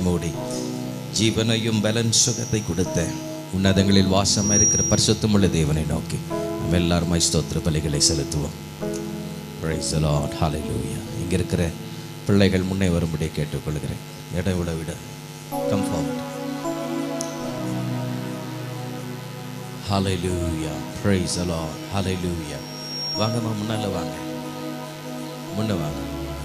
மூடி ஜீவனையும் பலன் சுகத்தை கொடுத்த உன்னதங்களில் வாசமாக இருக்கிற பரிசுத்தமுள்ள தேவனை நோக்கி நம்ம எல்லாருமே ஸ்தோத்திர பலிகளை செலுத்துவோம் Praise the Lord. Hallelujah. இங்க இருக்கிற பிள்ளைகள் முன்னே வரும்படி கேட்டுக்கொள்கிறேன் இடம் விட விட come forward Hallelujah. Praise the Lord. Hallelujah. வாங்கம்மா முன்னால வாங்க முன்ன வாங்க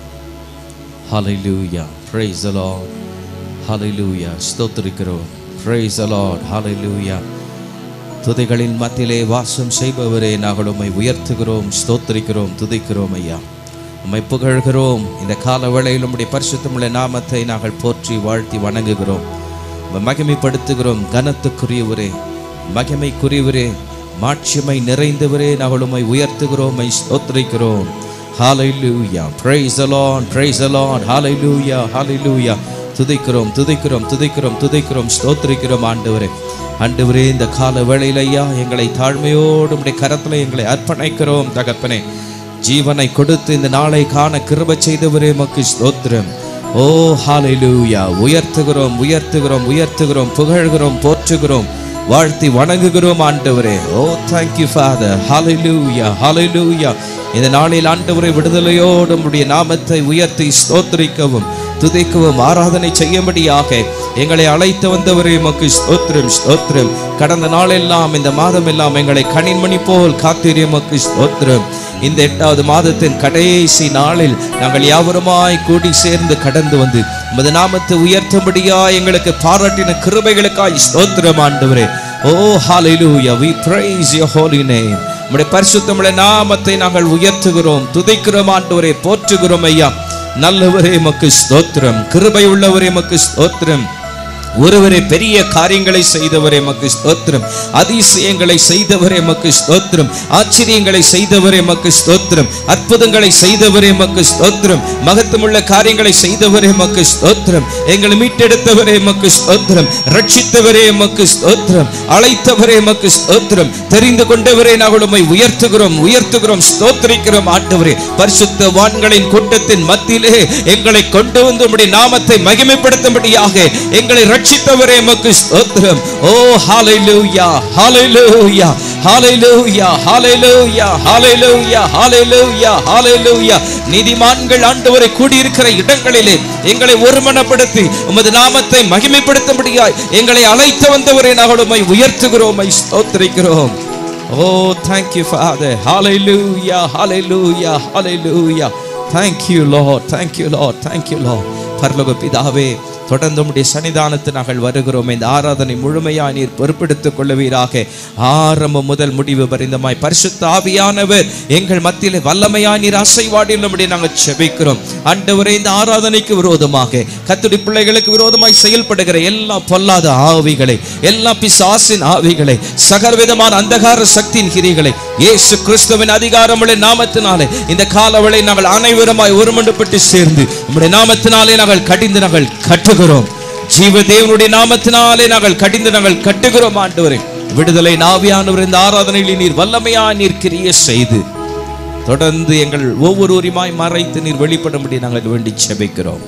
Hallelujah. Praise the Lord. Hallelujah. ஸ்தோத்திரிக்கிறோம் Praise the Lord. Hallelujah. துதிகளின் மத்தியிலே வாசம் செய்பவரே நாங்கள் உம்மை உயர்த்துகிறோம் ஸ்தோத்திரிக்கிறோம் துதிக்கிறோம் ஐயா உம்மை புகழ்கிறோம் இந்த கால வேளையில் உம்முடைய பரிசுத்தமுள்ள நாமத்தை நாங்கள் போற்றி வாழ்த்தி வணங்குகிறோம் உம்மை மகிமைப்படுத்துகிறோம் கனத்துக்குரியவரே மகிமைக்குரியவரே மாட்சிமை நிறைந்தவரே நாங்கள் உம்மை உயர்த்துகிறோம் உம்மை ஸ்தோத்திரிக்கிறோம் Hallelujah. Praise the Lord. Praise the Lord. Hallelujah. Hallelujah. துதிக்கிறோம் துதிக்கிறோம் துதிக்கிறோம் துதிக்கிறோம் ஸ்தோத்திரிக்கிறோம் ஆண்டவரே ஆண்டவரே இந்த கால வேளையில் ஐயா எங்களை தாழ்மையோடு உம்முடைய கரத்தில் எங்களை அர்ப்பணிக்கிறோம் தகப்பனே ஜீவனை கொடுத்து இந்த நாளை காண கிருபை செய்தவரே மக்கு ஸ்தோத்திரம் ஓ ஹalleluya உயர்த்துகிறோம் உயர்த்துகிறோம் உயர்த்துகிறோம் புகழ்கிறோம் போற்றுகிறோம் வாழ்த்தி வணங்குகிறோம் ஆண்டவரே ஓ தேங்க்யூ ஃபாதர் ஹalleluya ஹalleluya இந்த நாளில் ஆண்டவரை விடுதலையோடு உம்முடைய நாமத்தை உயர்த்தி ஸ்தோத்திரிக்கவும் துதிக்கவும் ஆராதனை செய்யும்படியாக எங்களை அழைத்து வந்தவரே மக்கு ஸ்தோத்திரம் ஸ்தோத்திரம் கடந்த நாளெல்லாம் இந்த மாதம் எல்லாம் எங்களை கணின்மணி போல் காத்திரிய மக்கு ஸ்தோத்திரம் இந்த எட்டாவது மாதத்தின் கடைசி நாளில் நாங்கள் யாவருமாய் கூடி சேர்ந்து கடந்து வந்து உமது நாமத்தை உயர்த்தும்படியா எங்களுக்கு பாராட்டின கிருபைகளுக்காய் ஸ்தோத்திரம் ஆண்டவரே ஓ ஹalleluya we praise your holy name உம்முடைய பரிசுத்தமுள்ள நாமத்தை நாங்கள் உயர்த்துகிறோம் துதிக்கிறோம் ஆண்டவரே போற்றுகிறோம் ஐயா நல்லவரே மக்கு ஸ்தோத்திரம் கிருபை உள்ளவரே மக்கு ஸ்தோத்திரம் ஒருவரே பெரிய காரியங்களை செய்தவரே மக்கு ஸ்தோத்திரம் அதிசயங்களை செய்தவரே மக்கு ஸ்தோத்திரம் ஆச்சரியங்களை செய்தவரே மக்கு ஸ்தோத்திரம் அற்புதங்களை செய்தவரே மக்கு ஸ்தோத்திரம் மகத்துவமுள்ள காரியங்களை செய்தவரே மக்கு ஸ்தோத்திரம் எங்களை மீட்டெடுத்தவரே மக்கு ஸ்தோத்திரம் ரட்சித்தவரே மக்கு ஸ்தோத்திரம் அழைத்தவரே மக்கு ஸ்தோத்திரம் தெரிந்து கொண்டவரே நாங்கள் உம்மை உயர்த்துகிறோம் உயர்த்துகிறோம் ஸ்தோத்திரிக்கிறோம் ஆண்டவரே பரிசுத்த வான்களின் கூட்டத்தின் மத்தியிலே எங்களை கொண்டு வந்து உம்முடைய நாமத்தை மகிமைப்படுத்தும்படியாக எங்களை ரட்சித்தவரே மக்கு ஸ்தோத்திரம் ஓ ஹalleluya ஹalleluya ஹalleluya ஹalleluya ஹalleluya ஹalleluya ஹalleluya நீதிமான்கள் ஆண்டவரை கூடியிருக்கிற இடங்களிலே எங்களை ஒருமனப்படுத்தி உமது நாமத்தை மகிமைப்படுத்தும்படியாய் எங்களை அழைத்து வந்தவரை நாங்கள் உம்மை உயர்த்துகிறோம் உம்மை ஸ்தோத்திரிக்கிறோம் ஓ thank you father hallelujah hallelujah hallelujah thank you lord thank you lord thank you lord பரலோக பிதாவே தொடர்ந்து உம்முடைய சன்னிதானத்து நாங்கள் வருகிறோம் இந்த ஆராதனை முழுமையாய் நீர் பொறுப்பெடுத்துக் கொள்ளுவீராக ஆரம்பம் முதல் முடிவு பரிந்தமாய் பரிசுத்த ஆவியானவர் எங்கள் மத்தியிலே வல்லமையாய் நீர் அசைவாடி நம்முடைய நாங்கள் செபிக்கிறோம் ஆண்டவரே இந்த ஆராதனைக்கு விரோதமாக கத்துடி பிள்ளைகளுக்கு விரோதமாய் செயல்படுகிற எல்லா பொல்லாத ஆவிகளை எல்லா பிசாசின் ஆவிகளை சகலவிதமான அந்தகார சக்தியின் கிரிகளை இயேசு கிறிஸ்துவின் அதிகாரமுள்ள நாமத்தினாலே இந்த காலவளை நாங்கள் அனைவருமாய் ஒருமண்டுபட்டு சேர்ந்து உம்முடைய நாமத்தினாலே நாங்கள் கடிந்து நாங்கள் கட்டுகிறோம் ஜீவ தேவனுடைய நாமத்தினாலே நாங்கள் கடிந்து நாங்கள் கட்டுகிறோம் ஆண்டவரே விடுதலை நாவியானவர் இந்த ஆராதனையில் நீர் வல்லமையா நீர் கிரிய செய்து தொடர்ந்து எங்கள் ஒவ்வொருவரையுமாய் மறைத்து நீர் வெளிப்படும்படி நாங்கள் வேண்டி செபிக்கிறோம்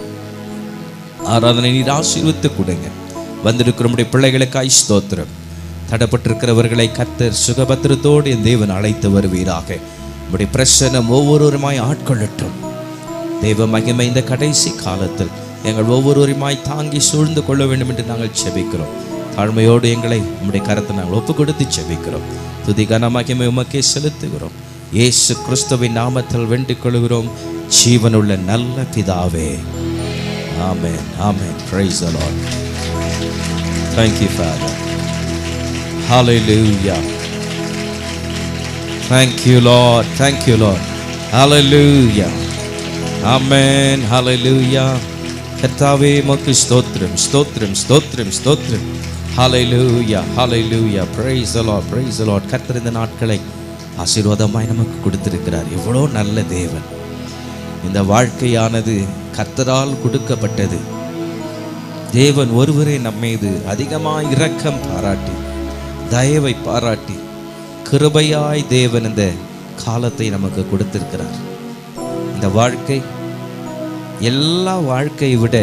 ஆராதனை நீர் ஆசீர்வித்து கொடுங்க வந்திருக்கிற நம்முடைய பிள்ளைகளுக்காய் ஸ்தோத்திரம் தடப்பட்டிருக்கிறவர்களை கத்தர் சுகபத்திரத்தோடு என் தேவன் அழைத்து வருவீராக நம்முடைய பிரசனம் ஒவ்வொருவருமாய் ஆட்கொள்ளட்டும் தேவ மகிமை இந்த கடைசி காலத்தில் எங்கள் ஒவ்வொருவருமாய் தாங்கி சூழ்ந்து கொள்ள வேண்டும் என்று நாங்கள் செபிக்கிறோம் தாழ்மையோடு எங்களை நம்முடைய கரத்தை நாங்கள் ஒப்பு கொடுத்து செபிக்கிறோம் துதிகன மகிமை உமக்கே செலுத்துகிறோம் இயேசு கிறிஸ்துவின் நாமத்தில் வேண்டிக் கொள்கிறோம் ஜீவனுள்ள நல்ல பிதாவே amen amen praise the lord thank you father hallelujah thank you lord thank you lord hallelujah ஆமென் ஹalleluya கர்த்தாவே உமக்கு ஸ்தோத்திரம் ஸ்தோத்திரம் ஸ்தோத்திரம் ஸ்தோத்திரம் ஹalleluya ஹalleluya praise the lord praise the lord கர்த்தர் இந்த நாட்களை ஆசீர்வாதமாய் நமக்கு கொடுத்திருக்கிறார் எவ்வளோ நல்ல தேவன் இந்த வாழ்க்கையானது கர்த்தரால் கொடுக்கப்பட்டது தேவன் ஒருவரே நம்மீது அதிகமாய் இரக்கம் பாராட்டி தயவை பாராட்டி கிருபையாய் தேவன் இந்த காலத்தை நமக்கு கொடுத்திருக்கிறார் இந்த வாழ்க்கை எல்லா வாழ்க்கையை விட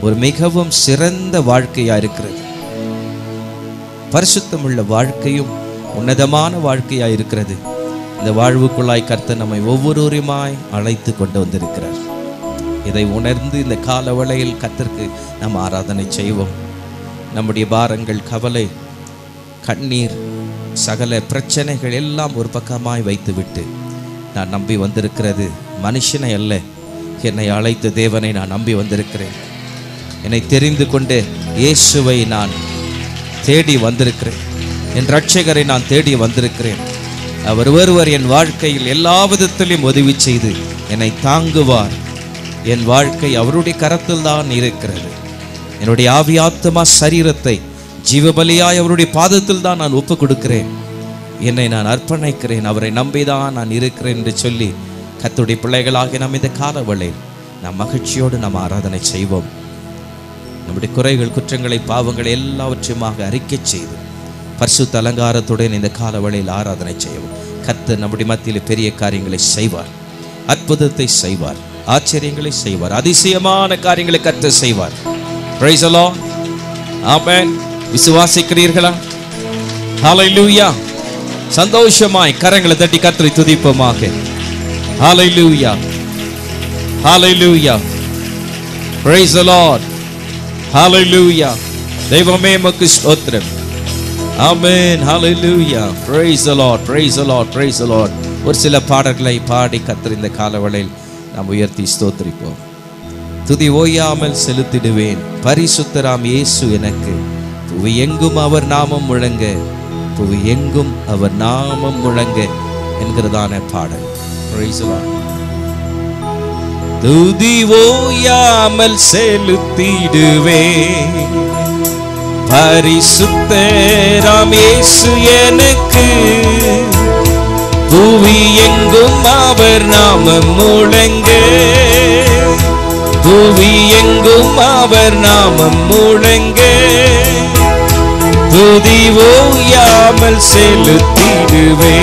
ஒரு மிகவும் சிறந்த வாழ்க்கையா இருக்கிறது பரிசுத்தமுள்ள வாழ்க்கையும் உன்னதமான வாழ்க்கையா இருக்கிறது இந்த வாழ்வுக்குள்ளாய் கர்த்தர் நம்மை ஒவ்வொருவருமாய் அழைத்து கொண்டு வந்திருக்கிறார் இதை உணர்ந்து இந்த கால வேளையில் கர்த்தருக்கு நாம் ஆராதனை செய்வோம் நம்முடைய பாரங்கள் கவலை கண்ணீர் சகல பிரச்சனைகள் எல்லாம் ஒரு பக்கமாய் வைத்துவிட்டு நான் நம்பி வந்திருக்கிறது மனுஷனை அல்ல என்னை அழைத்த தேவனை நான் நம்பி வந்திருக்கிறேன் என்னை தெரிந்து கொண்டு இயேசுவை நான் தேடி வந்திருக்கிறேன் என் ரட்சகரை நான் தேடி வந்திருக்கிறேன் அவர் ஒருவர் என் வாழ்க்கையில் எல்லா விதத்திலும் உதவி செய்து என்னை தாங்குவார் என் வாழ்க்கை அவருடைய கரத்தில் தான் இருக்கிறது என்னுடைய ஆவியாத்மா சரீரத்தை ஜீவபலியாய் அவருடைய பாதத்தில் தான் நான் ஒப்பு கொடுக்கிறேன் என்னை நான் அர்ப்பணிக்கிறேன் அவரை நம்பிதான் நான் இருக்கிறேன் என்று சொல்லி கத்துடைய பிள்ளைகளாகிய நாம் இந்த காலவளையில் நாம் மகிழ்ச்சியோடு நாம் ஆராதனை செய்வோம் நம்முடைய குறைகள் குற்றங்களை பாவங்களை எல்லாவற்றையுமாக அறிக்கை செய்து பரிசுத்த அலங்காரத்துடன் இந்த காலவளையில் ஆராதனை செய்வோம் கர்த்தர் நம்முடைய மத்தியில் பெரிய காரியங்களை செய்வார் அற்புதத்தை செய்வார் ஆச்சரியங்களை செய்வார் அதிசயமான காரியங்களை கர்த்தர் செய்வார் Praise the Lord. Amen. விசுவாசிக்கிறீர்களா ஹalleluya சந்தோஷமாய் கரங்களை தட்டி கர்த்தரை துதிப்போமாக ஹalleluya ஹalleluya Praise the Lord. Hallelujah. தெய்வமே மக்கு ஸ்தோத்திரம் ஆமென் ஹalleluya praise the lord praise the lord praise the lord ஒரு சில பாடல்களை பாடி கர்த்தர் இந்த காலவளையில் நாம் உயர்த்தி ஸ்தோத்திரிப்போம் துதி ஓயாமல் செலுத்திடுவேன் பரிசுத்தராம் இயேசு எனக்கு புவி எங்கும் அவர் நாமம் முழங்க புவி எங்கும் அவர் நாமம் முழங்க என்கிறதான பாடல் praise the lord துதி ஓயாமல் செலுத்திடுவே பரிசுத்தராம் இயேசு எனக்கு புவி எங்கும் அவர் நாமம் முழங்க புவி எங்கும் அவர் நாமம் முழங்க துதி ஓயாமல் செலுத்திடுவே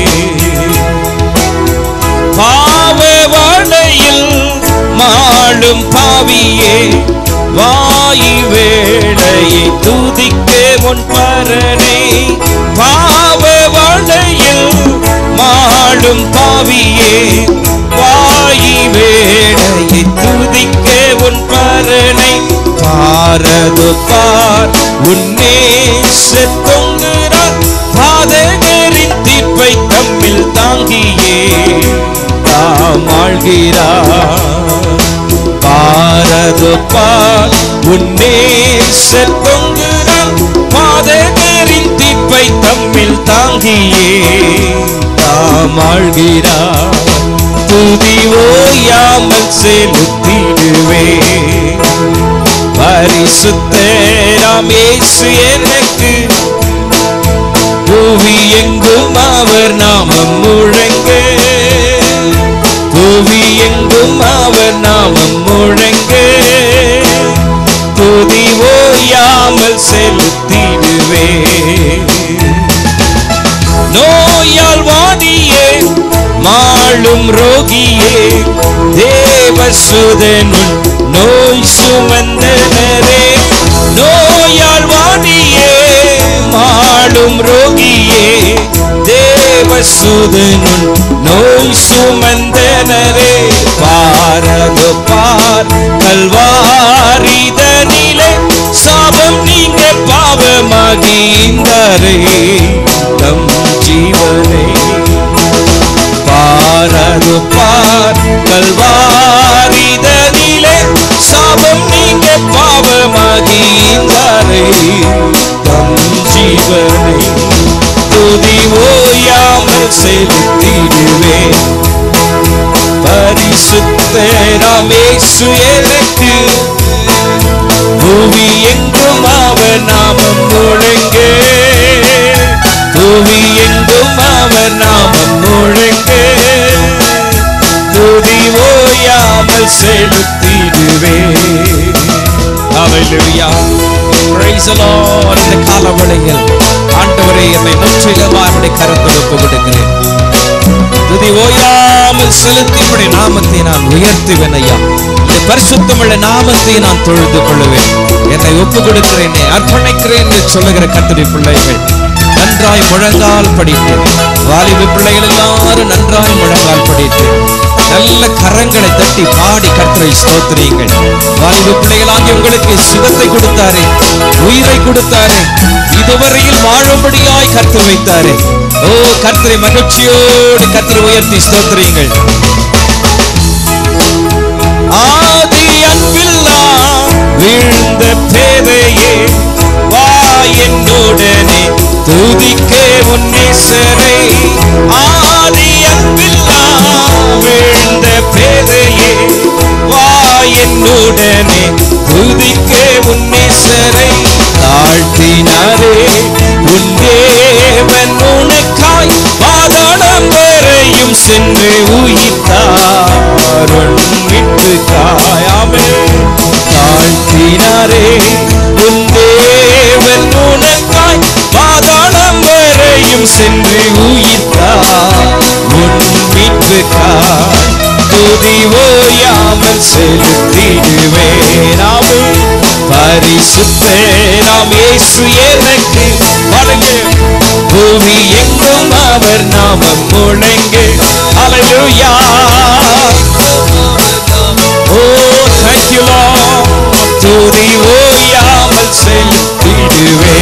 பாவ வலையில் மாளும் பாவியே வாயு வேளையை துதிக்க முன் பரனே பாவ வலையில் மாளும் பாவியே வாயு வேளையை துதிக்க உன் பரனை பாரது பார் உன்னே செத்தொங்குறார் பாதகரின் தீர்ப்பை தம்மில் தாங்கியே தாம் ஆழ்கிறார் பாரது பார் உன்னே செத்தொங்குறார் பாதகரின் தீர்ப்பை தம்மில் தாங்கியே தாம் ஆழ்கிறார் துதி ஓயாமல் செலுத்திடுவே பரிசுத்தராம் இயேசு எனக்கு புவி எங்கும் அவர் நாமம் முழங்க புவி எங்கும் அவர் நாமம் முழங்க துதி ஓயாமல் செலுத்திடுவே நோயால் வாடியே மாளும் ரோகியே தேவசுதனுள் நோய் சுமந்தனரே நோயால் வாடியே மாளும் ரோகியே தேவசுதனுள் நோய் சுமந்தனரே பாரது பார் கல்வாரிதனிலே சாபம் நீங்க பாவமாகின்றரே தம் ஜீவனை பாரது பார் கல்வாரிதனிலே சாபம் நீங்க பாவமாகின்றரே தம் ஜீவனை துதி ஓயாமல் செலுத்திடுவே பரிசுத்தராமேசு எனக்கு புவி எங்கும் அவர் நாமம் முழங்க புவி எங்கும் அவர் நாமம் முழங்க துதி ஓயாமல் செலுத்திடுவே Hallelujah. Praise the Lord. இந்த காலவளையில் ஆண்டவரே என்னை முற்றிலுமாக அவருடைய கரத்தில் ஒப்பு விடுகிறேன் துதி ஓயாமல் செலுத்தி உடைய நாமத்தை நான் உயர்த்துவேன் ஐயா அவருடைய பரிசுத்தமுள்ள நாமத்தை நான் தொழுது கொள்ளுவேன் என்னை ஒப்பு கொடுக்கிறேன் அர்ப்பணிக்கிறேன் என்று சொல்லுகிற கத்திரி பிள்ளைகள் நன்றாய் முழங்கால் படித்து வாலிப பிள்ளைகள் எல்லாரும் நன்றாய் முழங்கால் படித்து நல்ல கரங்களை தட்டி பாடி கர்த்தரை ஸ்தோத்திரியுங்கள் வாலிப பிள்ளைகளாகி உங்களுக்கு சுகத்தை கொடுத்தாரு உயிரை கொடுத்தாரு இதுவரையில் வாழும்படியாய் கர்த்து வைத்தாரு ஓ கர்த்தரை மகிழ்ச்சியோடு கர்த்தரை உயர்த்தி ஸ்தோத்திரியுங்கள் ஆதி அன்பில்லா வீழ்ந்த பேதையே வா என்னுடனே துதிக்க உன்னேசரை ஆதி அன்பில்லா வீழ்ந்த பேதையே வா என்னுடனே துதிக்க உன்னேசரை தாழ்த்தினாரே உன் தேவன் உனக்காய் பாதாளம் வரையும் சென்று உயிர்த்தார் விட்டு காயாமே தாழ்த்தினாரே உன் தேவன் உனக்காய் பாதாளம் வரையும் சென்று உயிர்த்தார் உன் மீட்புக்காய் துதி ஓயாமல் செலுத்திடுவேனாமே பரிசுத்த நாம் இயேசு எனக்கு பாருங்க பூமி எங்கும் அவர் நாமம் முழங்கு ஹalleluya ஓ thank you lord துதி ஓயாமல் செலுத்திடுவே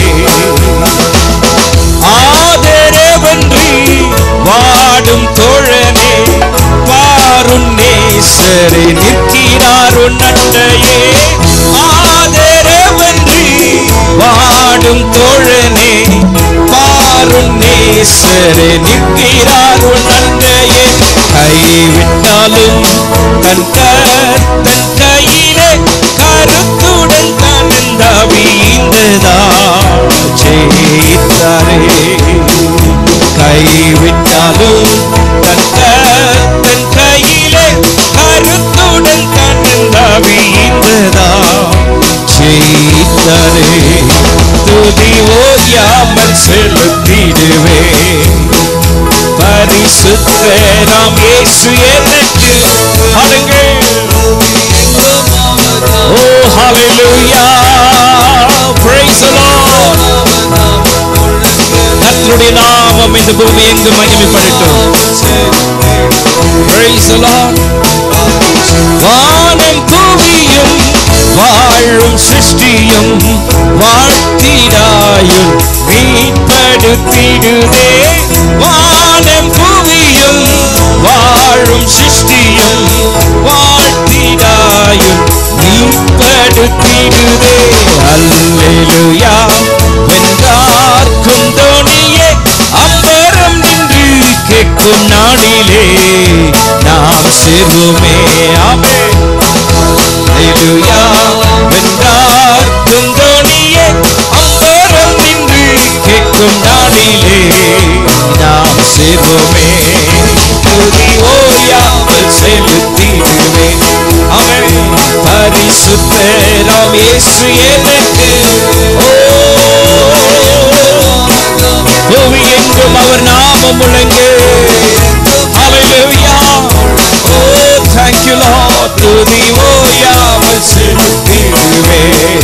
ஆதரவன்றி வாடும் தோழனே வாரும் நேசரே நிற்கிறார் உன் அண்டையே ஆதரவன்றி வாடும் தோழனே பாரும் நேசரே நிற்கிறார் உன் அண்டையே கைவிட்டாலும் தன் கர் தன் கையிலே கருத்துடன் தனந்த வீந்ததா ஜெயித்தாரே கைவிட்டாலும் தன் கர் தன் கையிலே கருத்துடன் தனந்த வீந்ததா ஜெயித்தாரே துதி ஓயாமல் செலுத்திடுவே பரிசுத்த நாம் இயேசு எனக்கு பாடுங்கள் ஓ ஹalleluya praise the lord கர்த்தருடைய நாமம் இந்த பூமி எங்கு மகிமைப்படட்டும் praise the lord வானம் பூமியும் வாழும் சிருஷ்டியும் வாழ்த்திடாயும் மீட்படுத்திடுதே வானம் பூமியும் வாழும் சிருஷ்டியும் வாழ்த்திடாயும் மீட்படுத்திடுதே அல்லேலூயா வென்றார்க்கும் தோணியே அம்பரம் நின்று கேட்கும் நாளிலே நாம் சிறுமே ஆமே அல்லேலூயா வென்றார் குந்தோணியே அம்பரம் நின்று கேட்கும் நாளிலே நாம் சிறுமே துதி ஓயாமல் செலுத்திடுவே அவன் பரிசுத்தராம் இயேசு எனக்கு ஓ பூமி எங்கும் அவர் நாமம் முழங்கு Hallelujah. Oh, thank you, Lord. துதி ஓயாமல் செலுத்திடுவே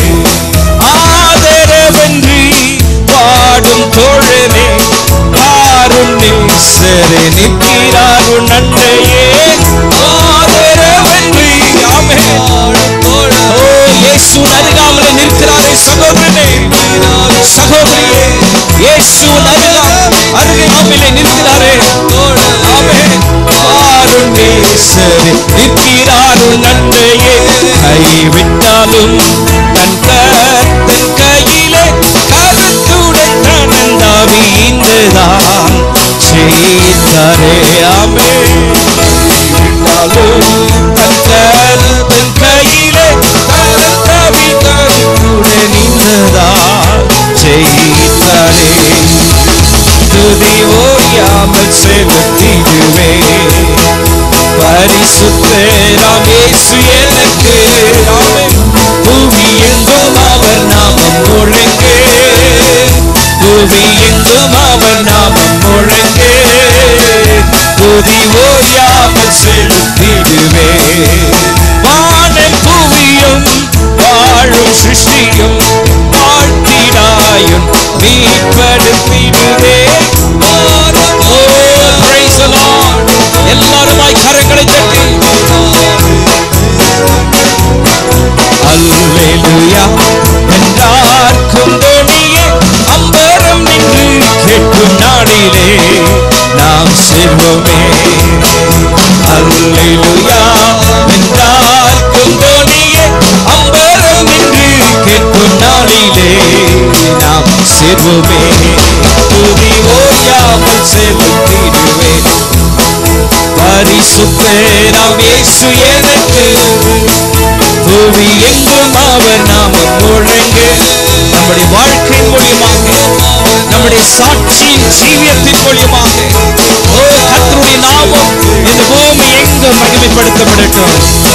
ஆதரவன்றி பாடும் தோழனே பாரும் நேசரே நிற்கிறார் உன் அண்டையே ஆதரவன்றி ஆமே ஓ இயேசு அருகாமலே நிற்கிறாரே சகோதரனே சகோதரியே இயேசு அருகாமலே அருகாமலே நிற்கிறாரே ஆமே பாரும் நேசரே நிற்கிறார் உன் அண்டையே கைவிட்டாலும் தன் கர்த்தன் கையிலே கருத்துடன் தனந்தா வீந்ததான் செய்தாரே ஆமே கைவிட்டாலும் தன் கர்த்தன் கையிலே கருத்தா வீந்ததுடன் நின்றதான் செய்தாரே துதி ஓயாமல் செலுத்திடுவே பரிசுத்தராம் இயேசு எனக்கு ஆமென். பூமி எங்கும் அவர் நாமம் முழங்கு பூமி எங்கும் அவர் நாமம் முழங்கு துதி ஓயாமல் செலுத்திடுவே வா சேர்வோமே துதி ஓயாமல் செலுத்திடுவேன் பரிசுத்த நாம் இயேசு எனக்கு புவி எங்கும் அவர் நாமம் முழங்கு நம்முடைய வாழ்க்கையின் மூலியமாக நம்முடைய சாட்சியின் ஜீவியத்தின் மூலியமாக ஓ கர்த்தருடைய நாமம் இந்த பூமி எங்கும் மகிமைப்படுத்தப்படட்டும்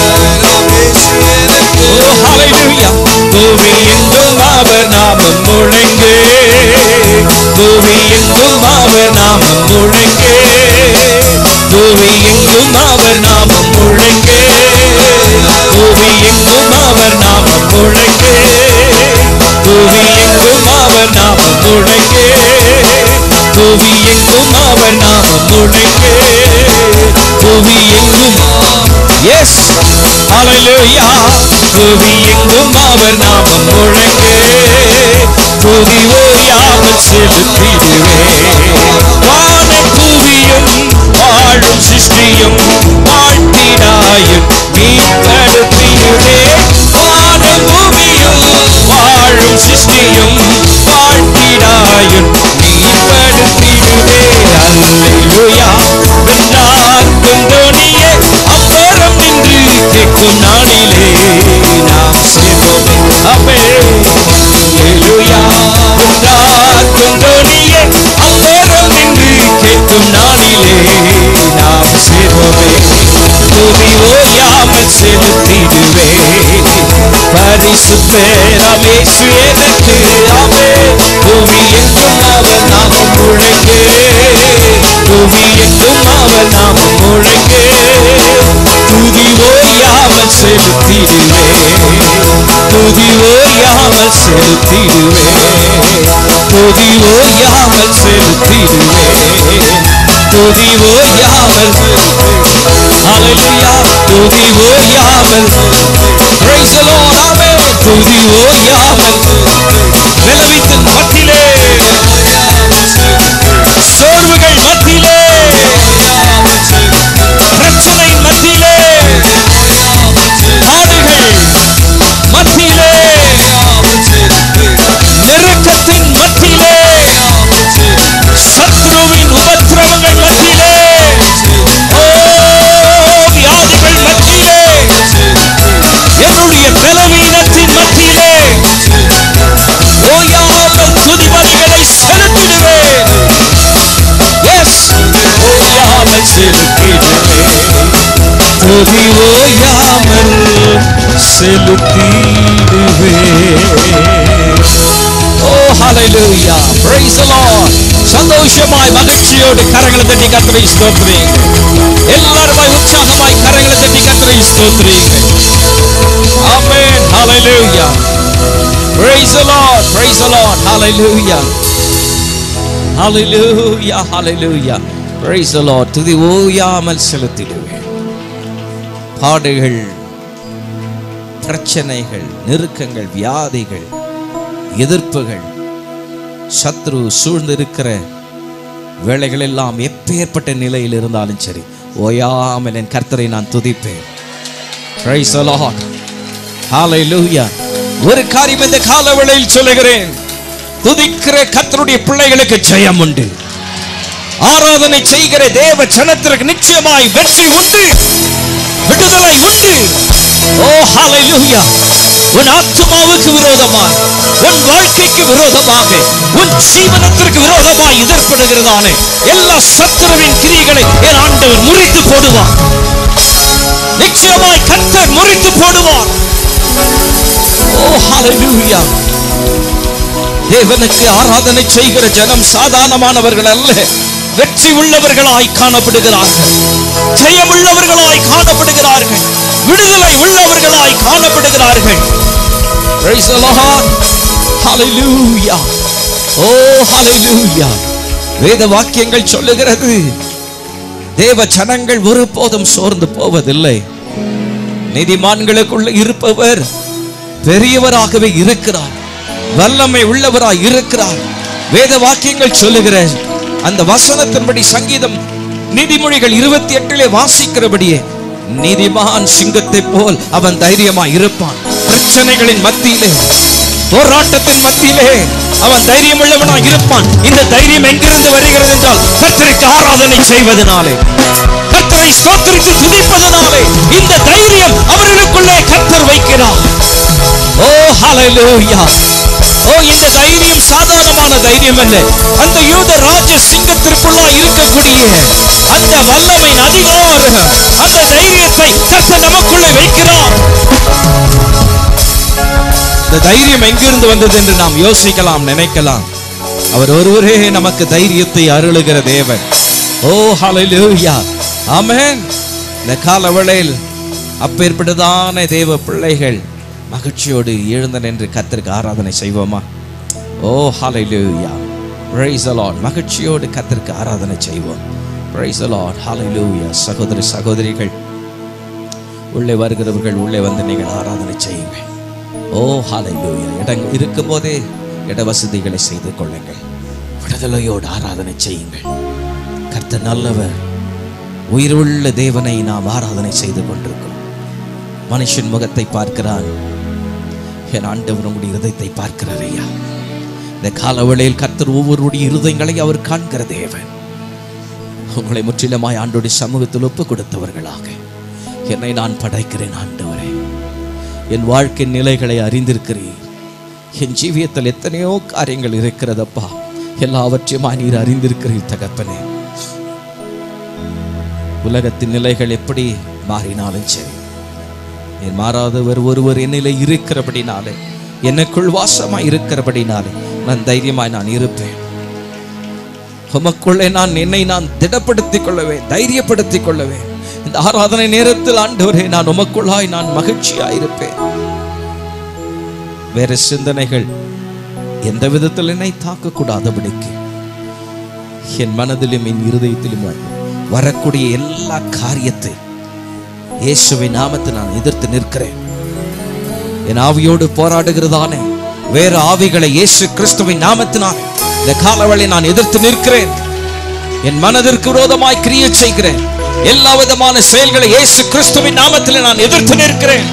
ஓ ஹalleluya பூமி எங்கும் அவர் நாமம் முழங்கு பூமி எங்கும் அவர் நாமம் முழங்கு பூமி எங்கும் அவர் நாமம் முழங்கு பூமி எங்கும் அவர் நாமம் முழங்கு பூமி எங்கும் அவர் நாமம் முழங்கு பூமி எங்கும் அவர் நாமம் முழங்கு பூமி எங்கும் எஸ் ஹalleluya பூமி எங்கும் அவர் நாமம் முழங்கு துதி ஓயாமல் செலுத்திடுவே வான பூமியும் வாழும் சிருஷ்டியும் வாழ்த்தினாயும் மீட்படுத்திடுவே வான பூமியும் வாழும் சிருஷ்டியும் வாழ்த்தினாயும் மீட்படுத்திடுவே அல்லேலூயா வென்றாக்கும் தோணியே அப்புறம் நின்று கேட்கும் நாளிலே நாம் சேர்வோமே அமே அல்லேலூயா வென்றாக்கும் தோணியே அப்புறம் நின்று கேட்கும் நாளிலே நாம் சேர்வோமே துதி ஓயாமல் செலுத்திடுவே பரிசுத்த ரமேசு எனக்கு ஆமே பூமி எங்கும் அவர் நாமம் முழங்கு பூமி எங்கும் அவர் நாமம் முழங்கு துதி ஓயாமல் செலுத்திடுவே துதி ஓயாமல் செலுத்திடுவே துதி ஓயாமல் செலுத்திடுவே துதி ஓயாமல் ஹalleluya துதி ஓயாமல் praise the lord amen துதி ஓயாமல் நிலவித்தின் மத்தியிலே சோர்வுகள் மத்தியிலே பிரச்சனை மத்தியிலே பாடுகள் மத்தியிலே நெருக்கத்தின் மத்தியிலே சத்ருவின் உபத்திரவங்கள் மத்தியிலே ஓ வியாதிகள் மத்தியிலே என்னுடைய பலவீனத்தின் மத்தியிலே ஓயாமல் துதிபலிகளை செலுத்திடுவேன் எஸ் ஓயாமல் செலுத்திடுவேன் துதி ஓயாமல் செலுத்திடுவேன் ஓ ஹalleluya praise the lord சந்தோஷமாய் மகிழ்ச்சியோடு கரங்களை தட்டி கர்த்தரை ஸ்தோத்திரீங்க எல்லாருமாய் உற்சாகமாய் கரங்களை தட்டி கர்த்தரை ஸ்தோத்திரீங்க ஆமென் ஹalleluya praise the lord praise the lord hallelujah hallelujah hallelujah praise the lord துதி ஓயாமல் செலுத்திடுவேன் பாடுகள் பிரச்சனைகள் நெருக்கங்கள் வியாதிகள் எதிர்ப்புகள் சத்ரு சூழ்ந்திருக்கிற வேலைகள் எல்லாம் எப்பேற்பட்ட நிலையில் இருந்தாலும் சரி ஓயாமல் என் கர்த்தரை நான் துதிப்பேன் Praise the Lord. Hallelujah. ஒரு காரியம் இந்த கால வேளையில் சொல்லுகிறேன் துதிக்கிற கர்த்தருடைய பிள்ளைகளுக்கு ஜெயம் உண்டு ஆராதனை செய்கிற தேவ ஜனத்திற்கு நிச்சயமாய் வெற்றி உண்டு விடுதலை உண்டு ஓ ஹalleluya உன் ஆத்மாவுக்கு விரோதமாய் உன் வாழ்க்கைக்கு விரோதமாக உன் ஜீவனத்திற்கு விரோதமாய் எதிர்ப்படுகிறதான எல்லா சத்துருவின் கிரியைகளை என் ஆண்டவர் முறித்து போடுவார் நிச்சயமாய் கர்த்தர் முறித்து போடுவார் ஓ ஹalleluya தேவனுக்கு ஆராதனை செய்கிற ஜனம் சாதாரணமானவர்கள் அல்ல வெற்றி உள்ளவர்களாய் காணப்படுகிறார்கள் ஜெயமுள்ளவர்களாய் காணப்படுகிறார்கள் விடுதலை உள்ளவர்களாய் காணப்படுகிறார்கள் Praise the Lord. Hallelujah. Oh, hallelujah. வேத வாக்கியங்கள் சொல்லுகிறது தேவ ஜனங்கள் ஒருபோதும் சோர்ந்து போவதில்லை நீதிமான்களுக்குள்ள இருப்பவர் பெரியவராகவே இருக்கிறார் வல்லமை உள்ளவராய் இருக்கிறார் வேத வாக்கியங்கள் சொல்லுகிற அந்த வசனத்தின்படி சங்கீதம் நீதிமொழிகள் இருபத்தி எட்டிலே வாசிக்கிறபடியே நீதிமான் சிங்கத்தை போல் அவன் தைரியமாய் இருப்பான் பிரச்சனைகளின் மத்தியிலே போராட்டத்தின் மத்தியிலே அவன் தைரியம் உள்ளவனாய் இருப்பான் இந்த தைரியம் எங்கிருந்து வருகிறது என்றால் கர்த்தருக்கு ஆராதனை செய்வதனாலே கர்த்தரை ஸ்தோத்திரித்து துதிப்பதனாலே இந்த தைரியம் அவர்களுக்குள்ளே கர்த்தர் வைக்கிறார் ஓ ஹalleluya ஓ இந்த தைரியம் சாதாரணமான தைரியம் அல்ல அந்த யூத ராஜ சிங்கத்திற்குள்ளா இருக்கக்கூடிய அந்த வல்லமை அதிகாரம் அந்த தைரியத்தை கர்த்தர் நமக்குள்ளே வைக்கிறார் இந்த தைரியம் எங்கிருந்து வந்தது என்று நாம் யோசிக்கலாம் நினைக்கலாம் அவர் ஒருவரே நமக்கு தைரியத்தை அருளுகிற தேவன் ஓ ஹalleluya ஆமென் இந்த கால வேளையில் அப்பேற்பட்டதான தேவ பிள்ளைகள் மகிழ்ச்சியோடு எழுந்த நின்று கர்த்தருக்கு ஆராதனை செய்வோமா ஓ ஹalleluya praise the lord மகிழ்ச்சியோடு கர்த்தருக்கு ஆராதனை செய்வோம் praise the lord hallelujah சகோதரி சகோதரிகள் உள்ளே வருகிறவர்கள் உள்ளே வந்து நீங்கள் ஆராதனை செய்யுங்கள் ஓ ஹalleluya இடம் இருக்கும்போதே இட வசதிகளை செய்து கொள்ளுங்கள் விடுதலையோடு ஆராதனை செய்யுங்கள் கர்த்தர் நல்லவர் உயிருள்ள தேவனை நாம் ஆராதனை செய்து கொண்டிருக்கிறோம் மனுஷன் முகத்தை பார்க்கிறான் என் ஆண்டவர் உங்களுடைய இருதயத்தை பார்க்கிறார் ஐயா இந்த காலவேளையில் கர்த்தர் ஒவ்வொருடைய இருதயங்களை அவர் காண்கிற தேவன் உங்களை முற்றிலுமாய் ஆண்டோடைய சமூகத்தில் ஒப்பு கொடுத்தவர்களாக என்னை நான் படைக்கிறேன் ஆண்டவரே என் வாழ்க்கை நிலைகளை அறிந்திருக்கிறேன் என் ஜீவியத்தில் எத்தனையோ காரியங்கள் இருக்கிறதப்பா எல்லாவற்றையுமா நீர் அறிந்திருக்கிறீர் தகப்பனே உலகத்தின் நிலைகள் எப்படி மாறினாலும் சரி நீர் மாறாதவர் ஒருவர் என்னிலே இருக்கிறபடினாலே எனக்குள் வாசமாய் இருக்கிறபடினாலே நான் தைரியமாய் நான் இருப்பேன் உமக்குள்ளே நான் என்னை நான் திடப்படுத்திக் கொள்ளவேன் தைரியப்படுத்திக் கொள்ளவேன் இந்த ஆராதனை நேரத்தில் ஆண்டவரே நான் உமக்குள்ளாய் நான் மகிழ்ச்சியாய் இருப்பேன் வேற சிந்தனைகள் எந்த விதத்தில் என்னை தாக்கக்கூடாதபடிக்கு என் மனதிலும் என் இருதயத்திலும் வரக்கூடிய எல்லா காரியத்தை இயேசுவின் நாமத்தை நான் எதிர்த்து நிற்கிறேன் என் ஆவியோடு போராடுகிறதானே வேற ஆவிகளை இயேசு கிறிஸ்துவின் நாமத்தினால் இந்த காலவழி நான் எதிர்த்து நிற்கிறேன் என் மனதிற்கு விரோதமாய் கிரியை செய்கிறேன் எல்லா விதமான செயல்களை இயேசு கிறிஸ்துவின் நாமத்தில் நான் எதிர்த்து நிற்கிறேன்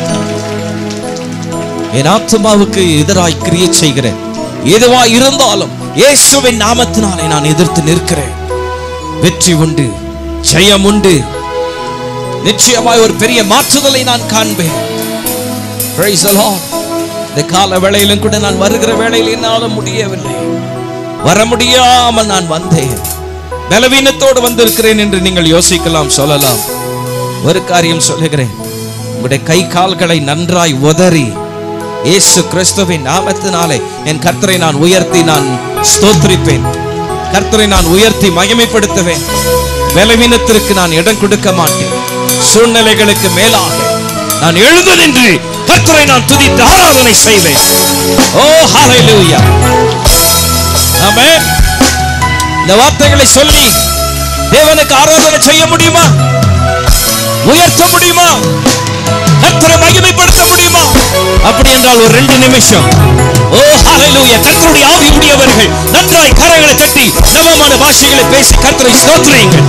என் ஆத்மாவுக்கு எதிராய் கிரியை செய்கிறேன் எதுவா இருந்தாலும் இயேசுவின் நாமத்தினாலே நான் எதிர்த்து நிற்கிறேன் வெற்றி உண்டு ஜெயம் உண்டு நிச்சயமாய் ஒரு பெரிய மாற்றுதலை நான் காண்பேன் Praise the Lord. இந்த கால வேளையிலும் கூட நான் வருகிற வேளையில் என்னால முடியவில்லை வர முடியாமல் நான் வந்தேன் பலவீனத்தோடு வந்திருக்கிறேன் என்று நீங்கள் யோசிக்கலாம் சொல்லலாம் ஒரு காரியம் சொல்லுகிறேன் உங்களுடைய கை கால்களை நன்றாய் உதறி இயேசு கிறிஸ்துவின் நாமத்தினாலே என் கர்த்தரை நான் உயர்த்தி நான் ஸ்தோத்திரிப்பேன் கர்த்தரை நான் உயர்த்தி மகிமைப்படுத்துவேன் பலவீனத்திற்கு நான் இடம் கொடுக்க மாட்டேன் சூழ்நிலைகளுக்கு மேலாக நான் எழுந்து நின்று கர்த்தரை நான் துதித்து ஆராதனை செய்வேன் ஓ ஹalleluya ஆமென் இந்த வார்த்தைகளை சொல்லி தேவனுக்கு ஆராதனை செய்ய முடியுமா உயர்த்த முடியுமா கர்த்தரை மகிமைப்படுத்த முடியுமா அப்படி என்றால் ஒரு ரெண்டு நிமிஷம் ஓ ஹalleluya கர்த்தருடைய ஆவி உடையவர்கள் நன்றாய் கரங்களை தட்டி நவமான பாஷைகளை பேசி கர்த்தரை ஸ்தோத்திரியுங்கள்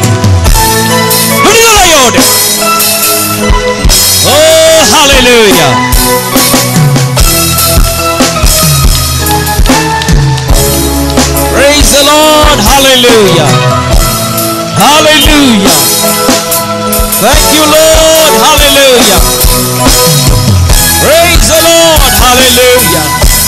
விடுதலையோடு ஓ ஹalleluya Praise the Lord. Hallelujah. Hallelujah. Thank you, Lord. Hallelujah. Praise the Lord. Hallelujah.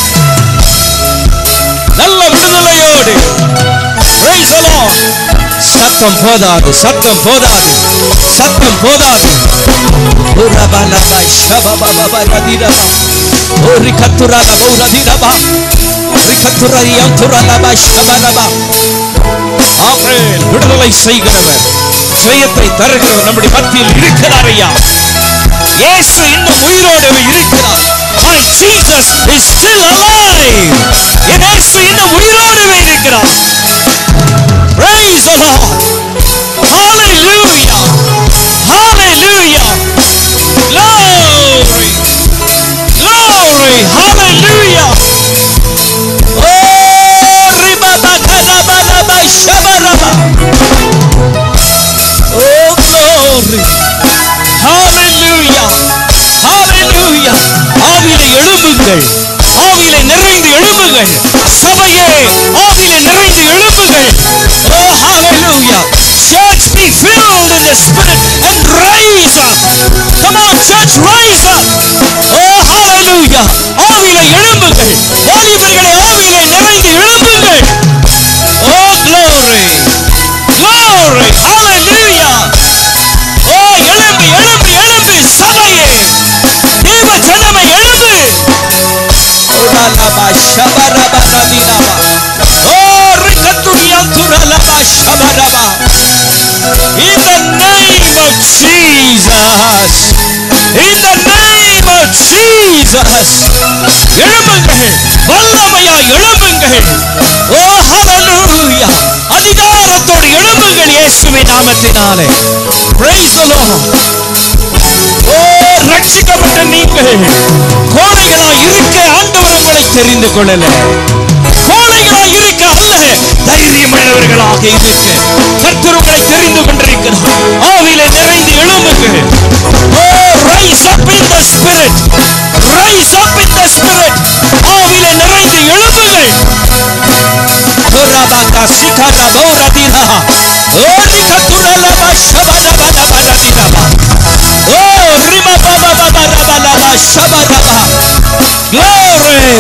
நல்ல விடுதலையோடு Praise the Lord. சத்தம் போதாது சத்தம் போதாது சத்தம் போதாது உரபலப ஷபபபப ரதிரப ஓரி கத்துரலப உரதிரப ரிகத்துரரியம் துரலப ஷபலப ஆமென் விடுதலை செய்கிறவர் ஜெயத்தை தருகிறவர் நம்முடைய மத்தியில் இருக்கிறார் ஐயா இயேசு இன்னும் உயிரோடு இருக்கிறார் My Jesus is still alive. என் இயேசு இன்னும் உயிரோடு இருக்கிறார் Praise the Lord. Hallelujah. Hallelujah. Glory. Glory. Hallelujah. Oh, ribaba kadaba laba shabaraba. Oh, glory. Hallelujah. Hallelujah. ஆவியிலே எழும்புங்கள் எழும்புங்கள் சபையே ஆவிலே நிறைந்து எழும்புங்கள் ஓ hallelujah church be filled in the spirit and rise up come on church rise up oh hallelujah ஆவிலே எழும்புங்கள் வாலிபர்களே ஆவிலே நிறைந்து எழும்புங்கள் oh glory glory hallelujah oh எழும்பு எழும்பு எழும்பு சபையே தேவ ஜனமே எழும்பு Uralaba shabaraba rabinaba. Oh, rikaturiyanturalaba shabaraba. In the name of Jesus. In the name of Jesus. எழும்புங்கள் வல்லமையா எழும்புங்கள் ஓ ஹalleluya அதிகாரத்தோடு எழும்புங்கள் இயேசுவின் நாமத்தினாலே praise the lord ஓ ரட்சிக்கப்பட்ட நீங்கள் கோழைகளாய் இருக்க ஆண்டவர் உங்களை தெரிந்து கொள்ளல கோழைகளாய் இருக்க அல்ல தைரியமுள்ளவர்களாக இருக்க கர்த்தர் உங்களை தெரிந்து கொண்டிருக்கிறார் ஆவிலே நிறைந்து எழும்புங்கள் oh rise up in the spirit rise up in the spirit ஆவிலே நிறைந்து எழும்புங்கள் Kurabaka sikara boradina. Ori katuralaba shabadabadabadabidaba. Oh, rima baba baba raba laba shabaraba. Glory.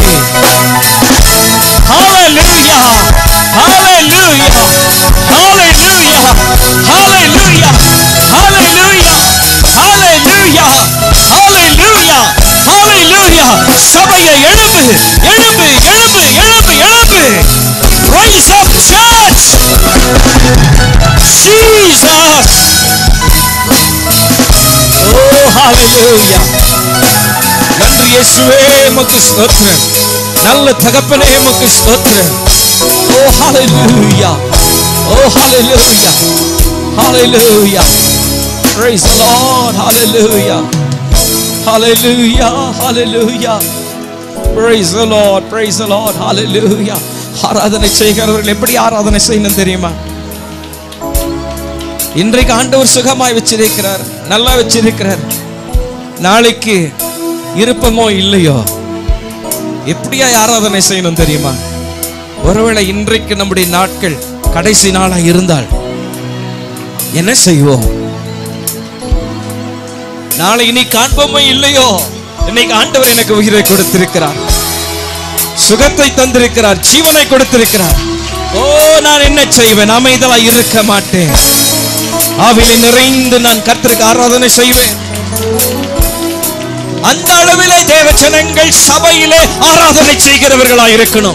Hallelujah. Hallelujah. Hallelujah. Hallelujah. Hallelujah. Hallelujah. Hallelujah. Hallelujah. சபையை எழும்பு எழும்பு எழும்பு எழும்பு எழும்பு Rise up church Jesus Oh hallelujah நன்றி இயேசுவே உமக்கு ஸ்தோத்திரம் நல்ல தகப்பனே உமக்கு ஸ்தோத்திரம் Oh hallelujah Oh hallelujah Hallelujah Praise the Lord Hallelujah Hallelujah Hallelujah Praise the Lord Praise the Lord Hallelujah ஆராதனை செய்கிறவர்கள் எப்படி ஆராதனை செய்யணும் தெரியுமா இன்றைக்கு ஆண்டவர் சுகமாய் வச்சிருக்கிறார் நல்லா வச்சிருக்கிறார் நாளைக்கு இருப்பமோ இல்லையோ எப்படியா ஆராதனை செய்யணும் தெரியுமா ஒருவேளை இன்றைக்கு நம்முடைய நாட்கள் கடைசி நாளா இருந்தால் என்ன செய்வோம் நாளை இனி காண்போமோ இல்லையோ இன்னைக்கு ஆண்டவர் எனக்கு உயிரை கொடுத்திருக்கிறார் சுகத்தை தந்திருக்கிறார் ஜீவனை கொடுத்திருக்கிறார் ஓ நான் என்ன செய்வேன் அமைதலா இருக்க மாட்டேன் ஆவிலே நிறைந்து நான் கர்த்தருக்கு ஆராதனை செய்வேன் அந்த அளவிலே தேவ ஜனங்கள் சபையிலே ஆராதனை செய்கிறவர்களா இருக்கணும்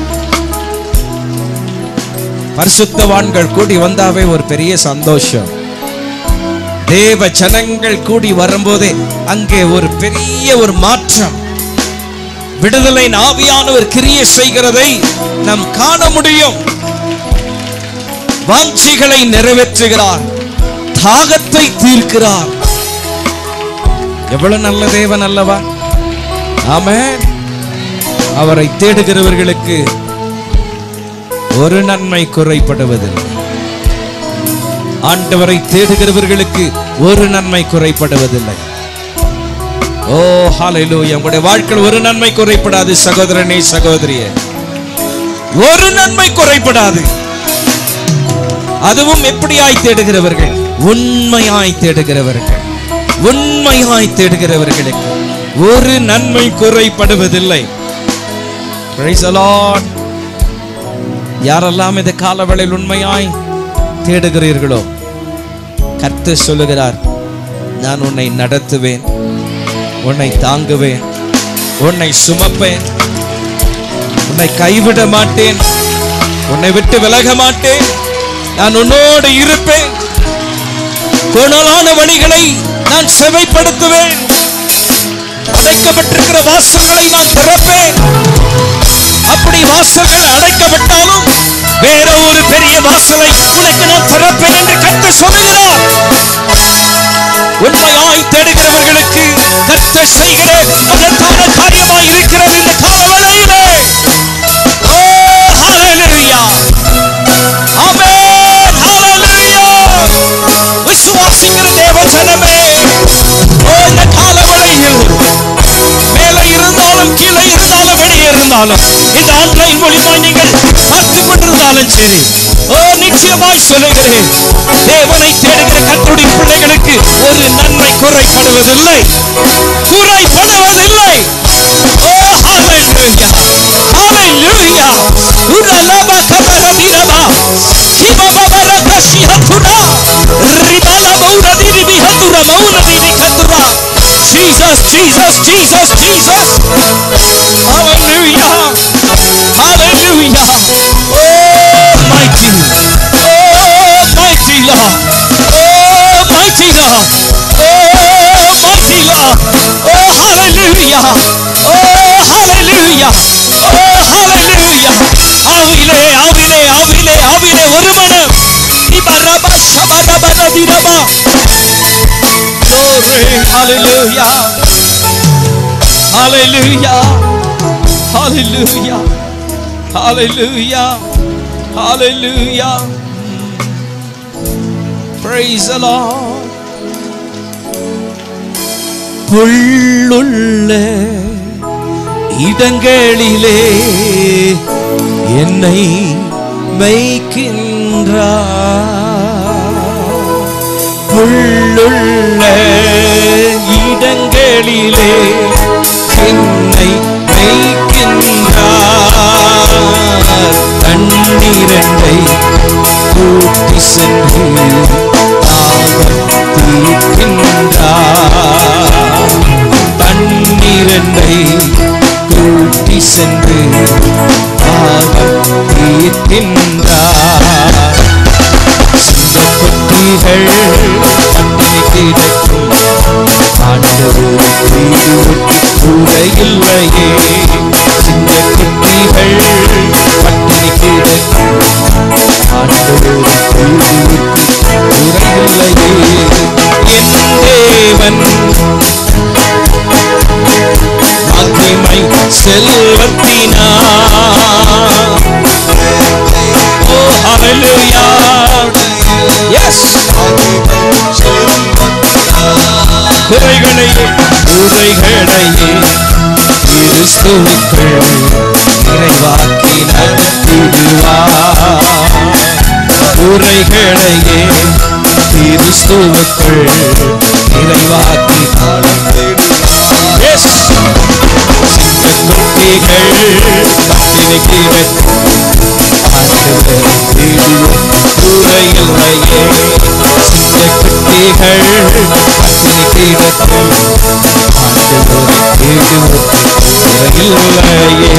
பரிசுத்தவான்கள் கூடி வந்தாவே ஒரு பெரிய சந்தோஷம் தேவ ஜனங்கள் கூடி வரும்போதே அங்கே ஒரு பெரிய ஒரு மாற்றம் விடுதலை ஆவியானவர் கிரியை செய்கிறதை நாம் காண முடியும் வாஞ்சிகளை நிறைவேற்றுகிறார் தாகத்தை தீர்க்கிறார் எவ்வளவு நல்ல தேவன் அல்லவா ஆமென் அவரை தேடுகிறவர்களுக்கு ஒரு நன்மை குறைபடுவதில்லை ஆண்டவரை தேடுகிறவர்களுக்கு ஒரு நன்மை குறைபடுவதில்லை ஓ ஹalleluya உங்களுடைய வாழ்க்கையில் ஒரு நன்மை குறைபடாது சகோதரனே சகோதரியே ஒரு நன்மை குறைபடாது அதுவும் எப்படியாய் தேடுகிறவர்கள் உண்மையாய் தேடுகிறவர்கள் உண்மையாய் தேடுகிறவர்களுக்கு ஒரு நன்மை குறைபடுவதில்லை Praise the Lord. யாரெல்லாம் இந்த காலவேளையில் உண்மையாய் தேடுகிறீர்களோ கர்த்தர் சொல்லுகிறார் நான் உன்னை நடத்துவேன் உன்னை தாங்குவேன் உன்னை சுமப்பேன் உன்னை கைவிட மாட்டேன் உன்னை விட்டு விலக மாட்டேன் நான் உன்னோடு இருப்பேன் கோணலான வழிகளை நான் செவைப்படுத்துவேன் அடைக்கப்பட்டிருக்கிற வாசல்களை நான் திறப்பேன் அப்படி வாசல்கள் அடைக்கப்பட்டாலும் வேற ஒரு பெரிய வாசலை உனக்கு நான் திறப்பேன் என்று கத்த சொல்லுகிறார் உண்மையாய் தேடுகிறவர்களுக்கு கத்த செய்கிற மகத்தான காரியமாய் இருக்கிறது இந்த காலவளையிலே ஓ ஹalleluya ஆமென் ஹalleluya விசுவாசிக்கிற தேவ ஜனமே ஓ இந்த காலவளையில் மேலே இருந்தாலும் கீழே இருந்தாலும் வெளியே இருந்தாலும் கொண்டிருந்தாலும் இந்த ஆன்லைன் மூலியமா நீங்கள் பார்த்து கொண்டிருந்தாலும் சரி ஓ நிச்சயமாய் சொல்லுகிறேன் தேவனை தேடுகிற கத்துடைய பிள்ளைகளுக்கு ஒரு நன்மை குறைபடுவதில்லை குறைபடுவதில்லை ஓ ஹalleluya ஹalleluya உரலப கபரதிரபா ஹிபபபரகஷிஹதுரா ரிபல மௌரதிரி பிஹதுர மௌரதிரி கதுரா Jesus Jesus Jesus Jesus Hallelujah Hallelujah Oh mighty Oh mighty Lord Oh mighty Lord Oh mighty Lord Oh hallelujah Oh hallelujah Oh hallelujah ஆவிலே ஆவிலே ஆவிலே ஆவிலே ஒரு மனம் இபரப ஷபரபரதிரபா Glory hallelujah Hallelujah Hallelujah Hallelujah Hallelujah Praise the Lord புள்ளுள்ள இடங்களிலே என்னை மெய்க்கின்றார் புள்ளுள்ள இடங்களிலே என்னை மெய்க்கின்றார் தண்ணீரண்டை கூட்டி சென்று தாகம் தீர்க்கின்றார் தண்ணீரண்டை கூட்டி சென்று தாகம் தீர்க்கின்றார் சிங்கக்குட்டிகள் பட்டினி கிடக்கும் ஆண்டவருக்கு கூட இல்லையே சிங்கக்குட்டிகள் பட்டினி கிடக்கும் ஆண்டவருக்கு குறையில்லையே என் தேவன் மகிமை செல்வத்தினார் ஓ ஹalleluya எஸ் குறைகளையே குறைகளையே கிறிஸ்துவுக்குள் நிறைவாக்கி நடத்திடுவார் குறைகளையே கிறிஸ்துவுக்குள் நிறைவாக்கி நடத்திடுவார் எஸ் சிங்கக்குட்டிகள் பட்டினி கிடக்கும் ஆண்டவரை தேடுவோம் குறையில்லையே சிங்கக்குட்டிகள் பட்டினி கிடக்கும் ஆண்டவரை தேடுவோம் குறையில்லையே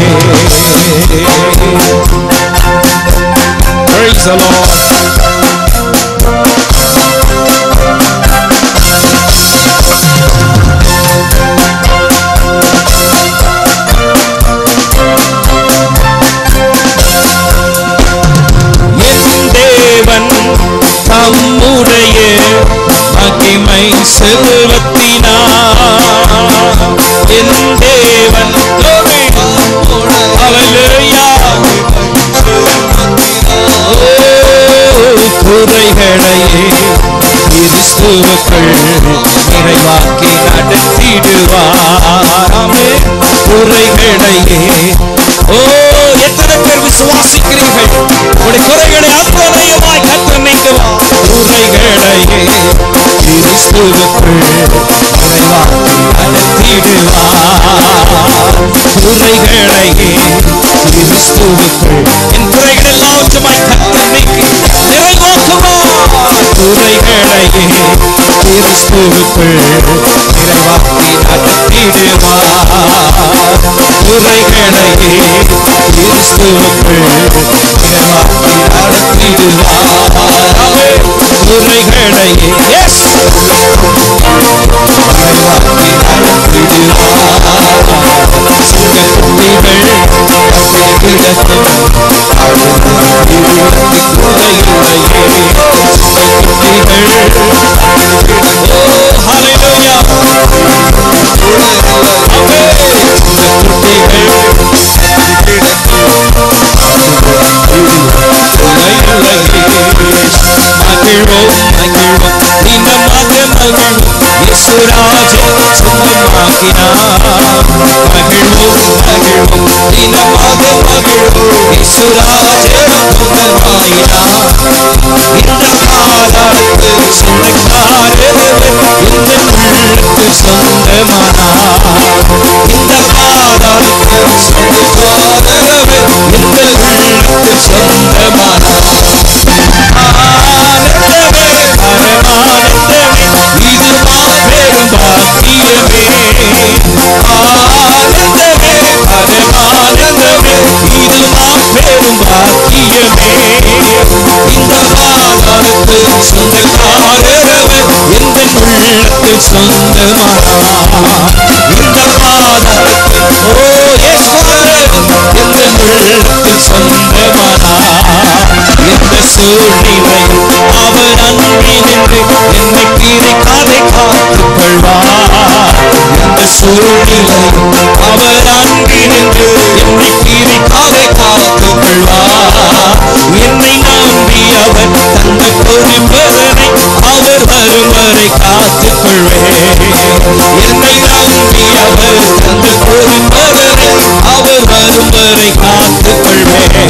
Praise the Lord. என் தேவன் தம்முடைய மகிமை செல்வத்தினார் என் தேவன் Hallelujah. ஓ, குறைகளையே கிறிஸ்துவுக்குள் நிறைவாக்கி நடத்திடுவாராமே குறைகளையே ஓ எத்தனை பேர் விசுவாசிக்கிறீர்கள் உடைய குறைகளை அத்தனையுமாய் கற்று நீக்குவார் குறைகளையே கிறிஸ்துவுக்குள் நிறைவாக்கி நடத்திடுவார் குறைகளையே கிறிஸ்துவுக்குள் என் குறைகள் எல்லாவற்றுமாய் கற்று நீக்கி நிறைவாக்குவார் குறைகளையே கிறிஸ்துவுக்குள் நிறைவாக்கி நடத்திடுவார் குறைகளையே கிறிஸ்துவுக்குள் நிறைவாக்கி நடத்திடுவார் குறைகளையே எஸ் நிறைவாக்கி நடத்திடுவார் சிங்கக்குட்டிகள் கிடக்கும் மகிழ்வோம் மகிழ்வோம் தினமாக மகிழும் இசுராஜேவன் துணராயினார் இந்த பாதாளத்து சொந்தக்காரரவர் இந்த உள்ளுக்கு சொந்தமானார் இந்த பாதாளத்து சொந்தக்காரரவர் இந்த உள்ளுக்கு சொந்தமானார் ஆனந்தமே பரமானந்தமே இது மாபெரும் பாக்கியமே ஆனந்தமே பரமானந்தமே இது மாபெரும் பாக்கியமே இந்த பாதாளத்து சொந்தக்காரரவர் எந்த உள்ளத்து சொந்தமானார் இந்த பாதாளத்து ஓ யேசுவாரர் எந்த உள்ளத்து சொந்தமானார் எந்த சூழ்நிலையும் அவர் அன்பினின்று என்னை பிரிக்காதே காத்துக் கொள்வார் எந்த சூழ்நிலையும் அவர் அன்பினின்று என்னை பிரிக்காதே காத்துக் கொள்வார் என்னை நம்பி அவர் தந்த பொறுப்பதனை அவர் வரும் வரை காத்துக் கொள்வேன் என்னை நம்பி அவர் தந்த பொறுப்பதனை அவர் வரும் வரை காத்துக் கொள்வேன்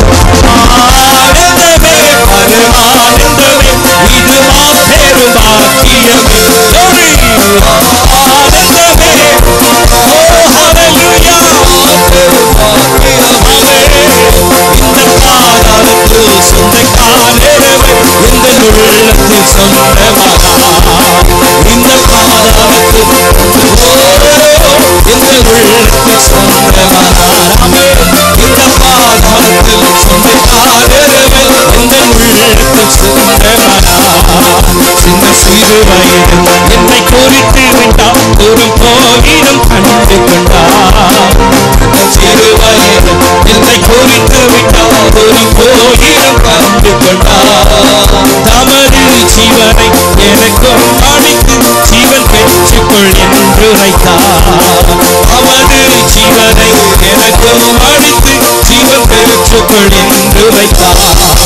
ஆனந்தமே பரமானந்தமே இது மாபெரும் பாக்கியமே Glory! ஆனந்தமே ஓ ஹalleluya மாபெரும் பாக்கியமே இந்த பாதாளத்து சொந்தக்காரரவர் இந்த உள்ளத்து சொந்தமானார் இந்த பாதாளத்து ஓ இந்த உள்ளத்து சொந்தமானார் ஆமென் இந்த பாதாளத்து சொந்தக்காரரவர் இந்த உள்ளத்து சொந்தமானார் சின்ன சிறு வயது என்னை குறித்து விட்டால் தூரம் போயிடும் கண்டு கொண்டார் சிறு வயது என்னை குறித்து விட்டால் தூரம் போயிடும் கண்டு கொண்டார் தமது ஜீவனை எனக்கும் அளித்து ஜீவன் பெற்றுக்கொள் என்று வைத்தார் அவனது ஜீவனை எனக்கும் அளித்து ஜீவன் பெற்றுக்கொள் என்று வைத்தார்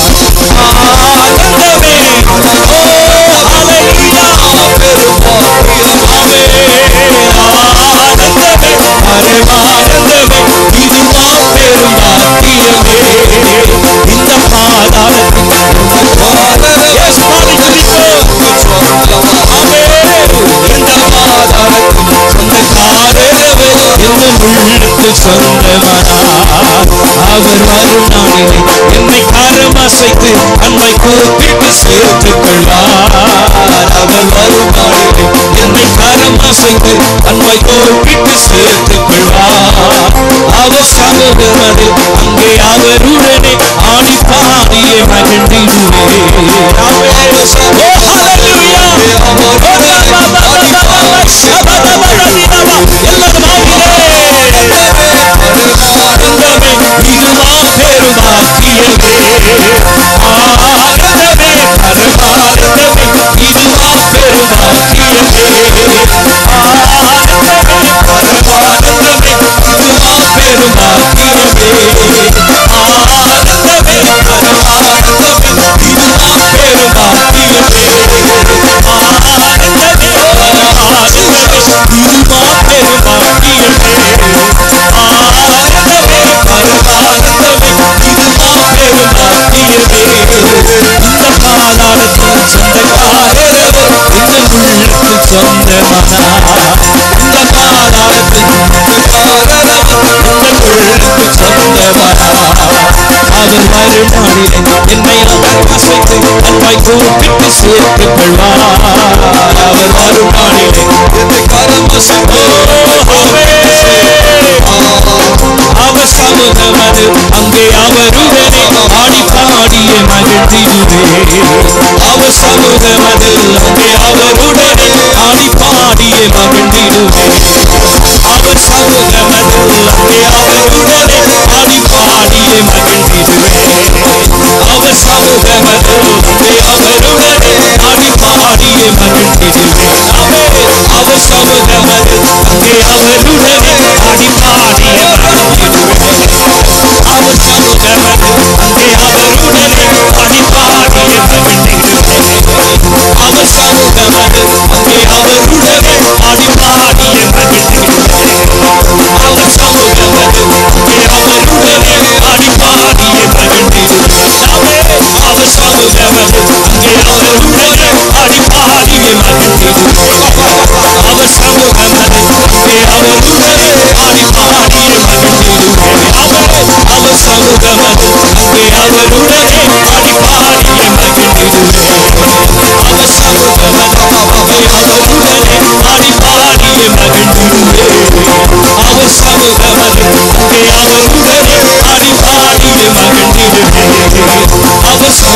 ஆனந்தமே ஓ ஹalleluya பெரும் பாக்கியமாவே ஆனந்தமே பரமானந்தமே இது மாபெரும் பாக்கியமே இந்த பாதாளத்தில் Yes, hallelujah. ஆமென். இந்த பாதாளத்தில் சொந்தக்காரரவே இந்த உள்ளுக்கு சொந்தமானார் அவர் வரும் நாளிலே என்னை கரம் அசைத்து அன்பை கூப்பிட்டு சேர்த்துக் கொள்வார் அவர் வரும் நாளிலே என்னை கரம் அசைத்து அன்பை கூப்பிட்டு சேர்த்துக் கொள்வார் அவர் சமூகமது அங்கே அவருடனே ஆடி பாடியே மகிழ்ந்திடுவே ஓ ஹalleluya எல்லாரும் ஆனந்தமே இது மாபெரும் பாக்கியமே ஆனந்தமே பரமானந்தமே இது மாபெரும் பாக்கியமே ஆனந்தமே பரமானந்தமே இது மாபெரும் பாக்கியமே ஆனந்தமே பரமானந்தமே இது மாபெரும் பாக்கியமே ஆனந்தமே பரமானந்தமே இது மாபெரும் பாக்கியமே ஆனந்தமே பரமானந்தமே இது மாபெரும் பாக்கியமே இந்த பாதாளத்தில் சொந்தக்காரரவர் இந்த உள்ளுக்கு சொந்தமானார் இந்த பாதாளத்தில் சொந்தக்காரரவர் இந்த உள்ளுக்கு சொந்தமானார் அவர் வரும் நாளிலே என்னை அவர் அசைத்து அன்பாய் கூப்பிட்டு சேர்த்துக் கொள்வார் அவர் வரும் நாளிலே என்னை கரம் அசைத்து அவர் சமூகமது அங்கே அவருடனே ஆடி பாடிய மகிழ்ந்திடுவே அவர் சமூகமது அங்கே அவருடனே ஆடி பாடிய மகிழ்ந்திடுவே அவர் சமூகமது அங்கே அவருடனே ஆடி பாடிய மகிழ்ந்திடுவே அவர் சமூகமது அங்கே அவருடனே ஆடி பாடிய மகிழ்ந்திடுவே அவர் சமூகமது அங்கே அவருடனே ஆடி பாடிய மகிழ்ந்திடுவே அவர் சமூகமது அங்கே அவருடனே ஆடி பாடிய மகிழ்ந்திடுவே அவர் சமூகமது அங்கே அவருடனே ஆடி பாடிய மகிழ்ந்திடுவே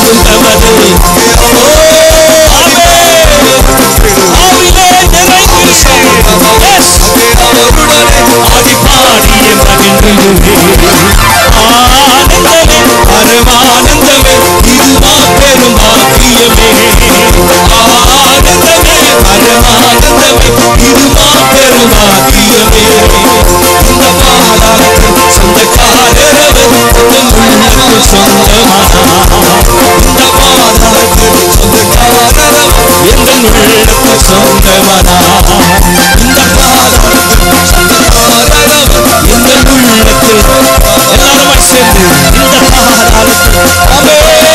உள்ளவரே ஓ ஆமே ஆவிலே நிறைந்திருக்கிறேன் எஸ் ஆடி பாடிய மகிழ்ந்திடுவே ஆனந்தமே பரமானந்தமே இதுவா பெரும் பாக்கியமே ஆனந்தமே பரமானந்தமே இதுவா பெரும் பாக்கியமே இந்த பாதாளத்தில் சொந்தக்காரரவர் உங்கள் உள்ளத்தில் சொந்தமானா இந்த பாதாளத்தில் சொந்தக்காரரவர் எங்கள் உள்ளத்தில் சொந்தமானா இந்த பாதாளத்தில் சொந்தக்காரரவர் எங்கள் உள்ளத்தில் எல்லாருமாய் சேர்ந்து இந்த பாதாளத்தில் அவே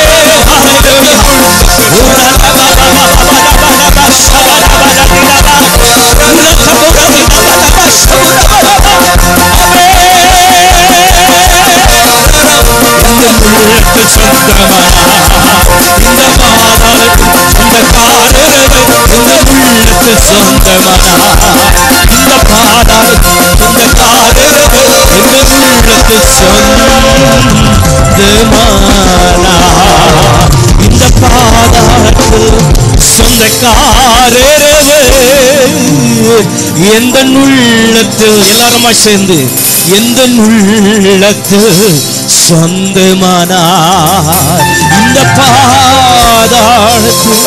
இந்த பாதாளத்தில் சொந்தக்காரரவே எந்த உள்ளத்தில் எல்லாருமா சேர்ந்து எந்த உள்ளத்தில் சொந்தமானார் இந்த பாதாளத்தில்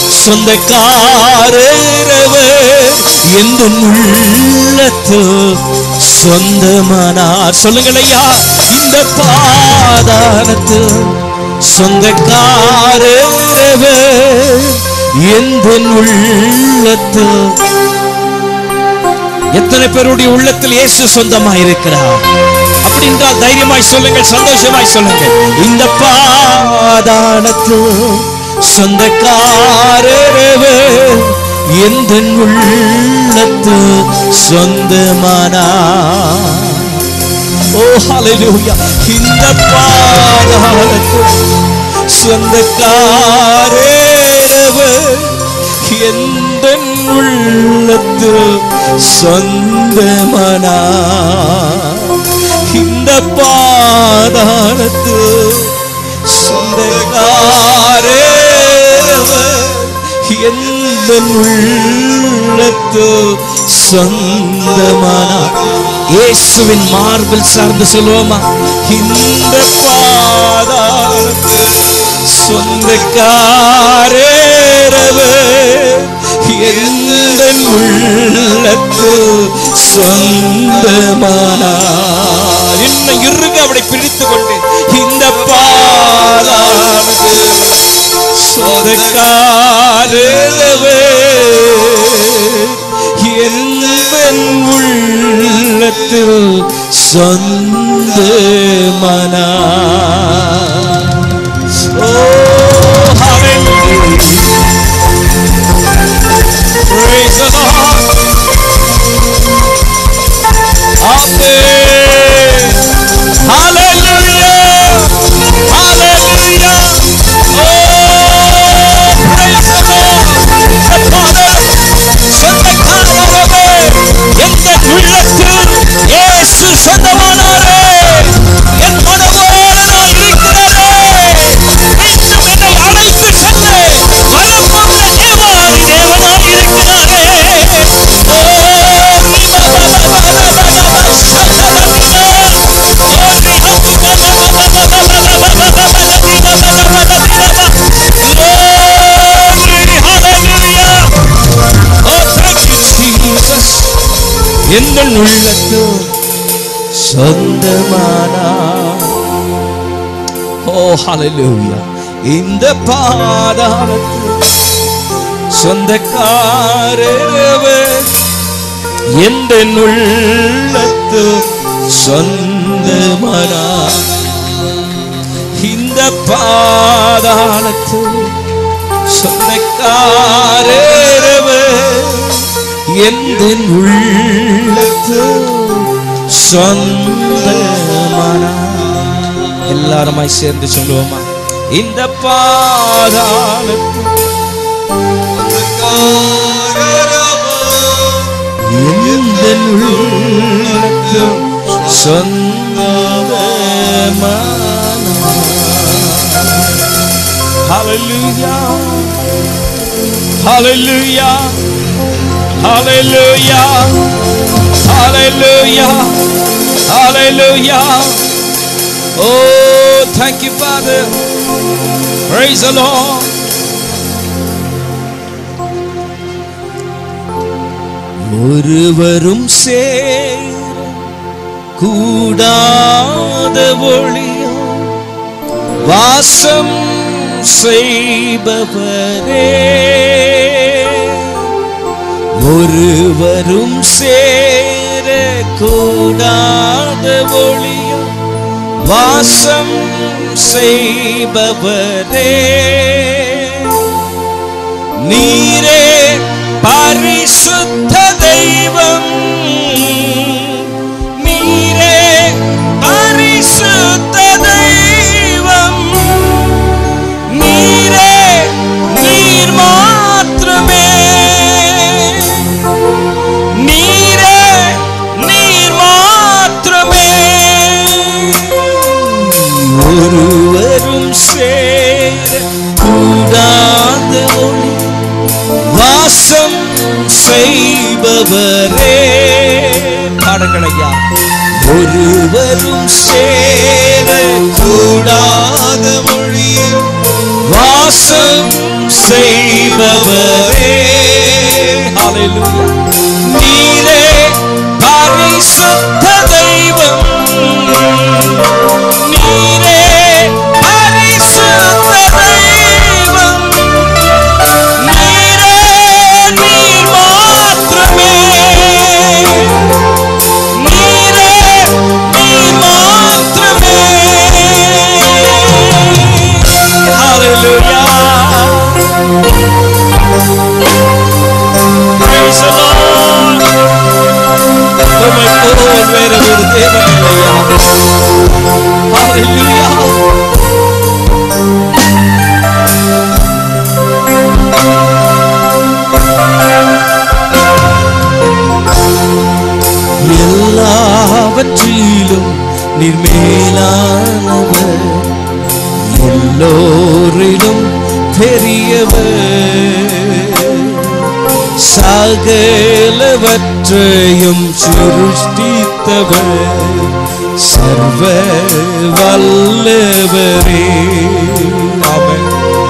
சொந்தக்காரரவே எந்த உள்ளத்தில் சொந்தமானார் சொல்லுங்கள் ஐயா இந்த பாதாளத்தில் சொந்தக்காரரவே எந்த உள்ளத்தில் எத்தனை பேருடைய உள்ளத்தில் இயேசு சொந்தமாய் இருக்கிறார் அப்படி என்றால் தைரியமாய் சொல்லுங்கள் சந்தோஷமாய் சொல்லுங்கள் இந்த பாதாளத்தில் சொந்தக்காரரவே எந்த உள்ளத்தில் சொந்தமானார் ஓ ஹalleluya இந்த பாதாளத்தில் சொந்தக்காரரவர் எந்த உள்ளத்தில் சொந்தமனா இந்த பாதாளத்தில் சொந்தக்காரரவர் எந்த உள்ளத்தில் சொந்தமனா இயேசுவின் மார்பில் சார்ந்து சொல்லுவோமா இந்த பாதாளத்தில் சொந்தக்காரரவே எந்த உள்ளத்தில் சொந்தமானார் இன்னும் இருக அவளை பிடித்து கொண்டு இந்த பாதாளத்தில் சொந்தக்காரரவே எந்த உள்ளத்தில் சொந்தமனா ஓ hallelujah praise the lord amen hallelujah hallelujah oh praise the lord the father சொந்தக்காரரவே எந்த உள்ளத்தில் இயேசு சொந்தமானாரே என் மனவோடு நான் இருக்கிறாரே மீண்டும் என்னை அழைத்து செல்ல வரப்போகிற தேவாதி தேவனாய் இருக்கிறாரே ஓ எங்கள் உள்ளத்து சொந்தமானா ஓ ஹalleluya இந்த பாதாளத்து சொந்தக்காரரவே எந்த உள்ளத்து சொந்தமானா இந்த பாதாளத்து சொந்தக்காரரவே எந்த உள்ளத்து சொந்தமானா எல்லாருமாய் சேர்ந்து சொல்லுவோமா இந்த பாதாளத்து எந்த உள்ளத்து சொந்தமானா Hallelujah. Hallelujah. Hallelujah. Hallelujah. Hallelujah. Oh, thank you, Father. Praise the Lord. ஒருவரும் சேர கூடாத ஒளியும் வாசம் செய்பவரே ஒருவரும் சேர கூடாத ஒளியும் வாசம் செய்பவரே நீரே பரிசுத்த தெய்வம் நீரே பரிசுத்த தெய்வம் நீரே நீர் மாத்திரமே நீரே நீர் மாத்திரமே ஒருவரும் சேர கூடாத ஒளி வாசம் செய்பவரே பாடுங்கள் ஐயா ஒருவரும் சேர கூடாத மொழியில் வாசம் செய்பவரே ஹalleluya நீரே பரிசுத்த தெய்வம் நீரே பரிசுத்த தெய்வம் நீரே நீர் மாத்திரமே நீரே நீர் மாத்திரமே Hallelujah. Praise the Lord. உம்மை போல் வேறு ஒரு தேவன் இல்லையா Hallelujah. எல்லாவற்றிலும் நீர் மேலானவர் எல்லோரிலும் பெரியவர் சகலவற்றையும் சிருஷ்டித்தவர் சர்வ வல்லவரே அவன்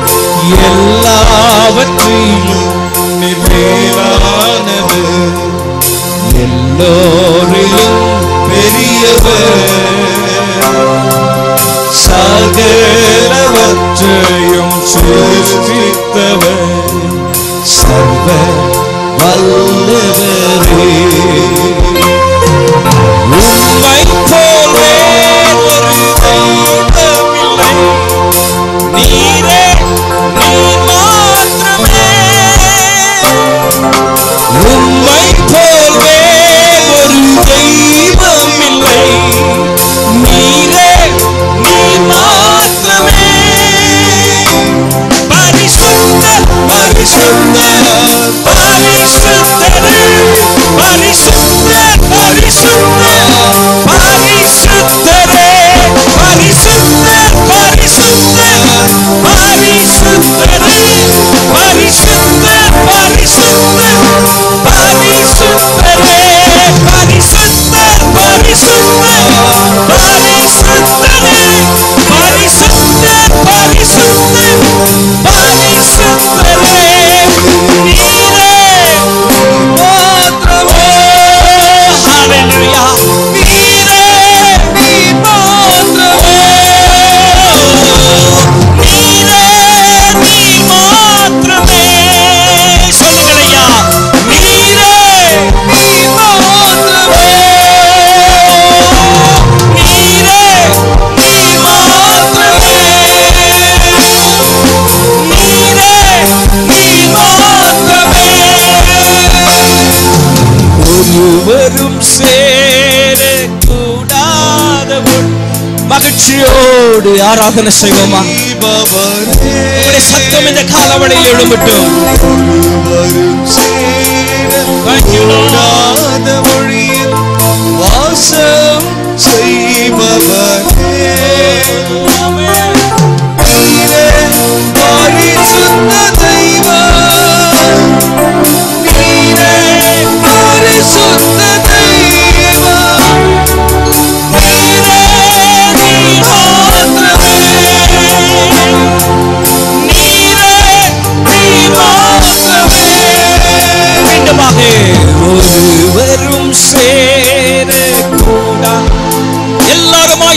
எல்லாவற்றிலும் நீர் மேலானவர் எல்லோரிலும் பெரியவர் சகலவற்றையும் சிருஷ்டித்தவர் சர்வ வல்லவரே உம்மை போலே ஒரு தெய்வமில்லை நீரே நீர் மாத்திரமே உம்மை போலே ஒரு தெய்வம் இல்லை நீரே நீர் மாத்திரமே பரிசுத்த பரிசுத்த பரிசுத்தரே பரிசுத்த பரிசுத்த பரிசுத்தரே பரிசுத்த பரிசுத்த பரிசுத்தரே பரிசுத்த பரிசுத்த பரிசுத்தரே பரிசுத்த பரிசுத்த பரிசுத்தரே பரிசுத்த பரிசுத்த பரிசுத்தரே நீரே மாத்திரமே ஹalleluya நீரே நீ மாத்திரமே நீரே நீ மாத்திரமே சொல்லுங்களையா நீரே நீ மாத்திரமே நீரே நீ மாத்திரமே நீரே நீ மாத்திரமே ஒருவரும் சேர கூடாதவள் மகிழ்ச்சியோடு ஆராதனை செய்வோமா உங்களுடைய சத்தம் இந்த காலவளையில் எழும்பட்டும் Thank you, Lord. மொழியில் வாசம் செய்பவரே நீரே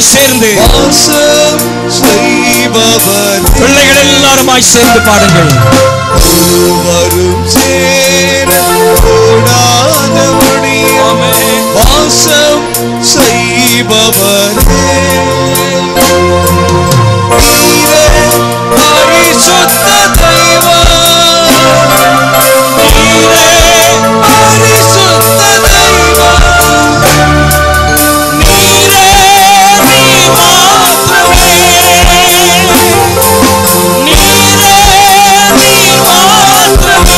எல்லாருமாய் சேர்ந்து வாசம் செய்பவர் பிள்ளைகள் எல்லாருமாய் சேர்ந்து பாடுங்கள் வரும் சேர கூடாத ஆமென். வாசம் செய்பவரே நீரே பரிசுத்த தெய்வம் நீரே பரிசுத்த தெய்வம் நீரே நீ மாத்திரமே நீரே நீ மாத்திரமே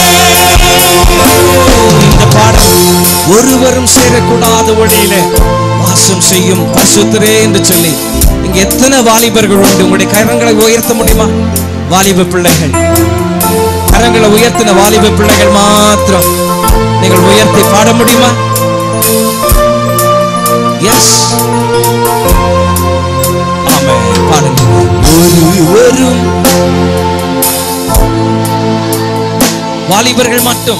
இந்த பாடல் ஒருவரும் சேரக்கூடாத ஒளியில வாசம் செய்யும் பசுத்தரே என்று சொல்லி இங்க எத்தனை வாலிபர்கள் உண்டு உங்களுடைய கரங்களை உயர்த்த முடியுமா வாலிப பிள்ளைகள் கரங்களை உயர்த்தின வாலிப பிள்ளைகள் மாத்திரம் நீங்கள் உயர்த்தி பாட முடியுமா எஸ் ஆமென் பாடுங்க ஒருவரும் வாலிபர்கள் மட்டும்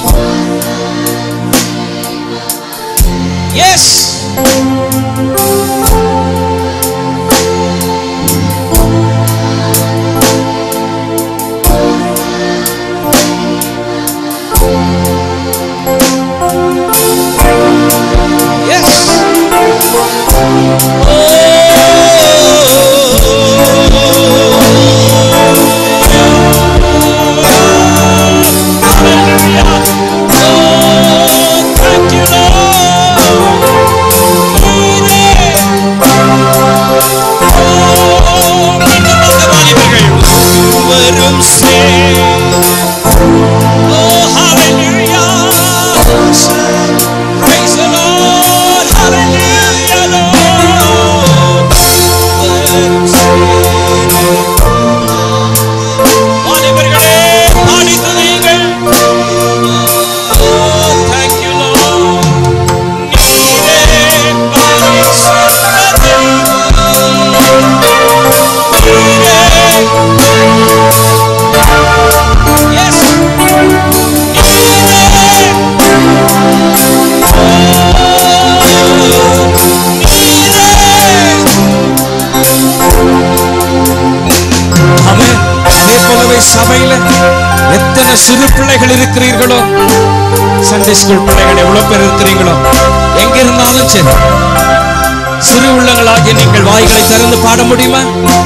எஸ் எஸ் வரும் சேர Praise the Lord. Hallelujah, Lord. வாலிபர்களே, பாடி துதியுங்கள். Oh, thank you, Lord. நீரே பரிசுத்த தெய்வம். நீரே. Yes. நீரே. ஆமென். அதே போலவே சபையில எத்தனை சிறு பிள்ளைகள் இருக்கிறீர்களோ சண்டே ஸ்கூல் பிள்ளைகள் எவ்வளவு பேர் இருக்கிறீங்களோ எங்க இருந்தாலும் சரி சிறு உள்ளங்களாகிய நீங்கள் வாய்களை திறந்து பாட முடியுமா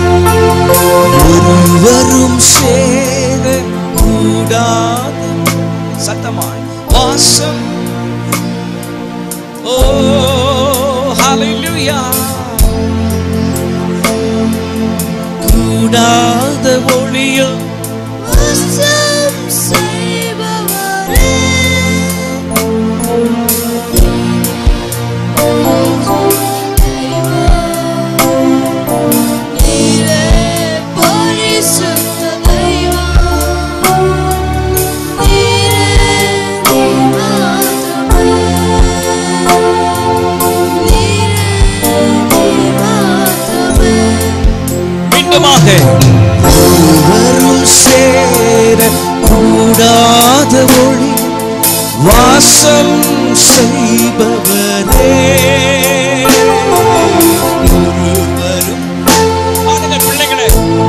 ஒருவரும் சேர கூடாது சத்தமாய் வாசம் ஓ ஹalleluya கூடாத ஒளியில் வாசம் செய்பவரே நீரே பரிசுத்த தெய்வம் நீரே நீ மாத்திரமே நீரே நீ மாத்திரமே மீண்டுமாக ஒருவரும் சேர கூடாத ஒளி வாசம் செய்பவரே ஒருவரும் பாருங்க பிள்ளைகளே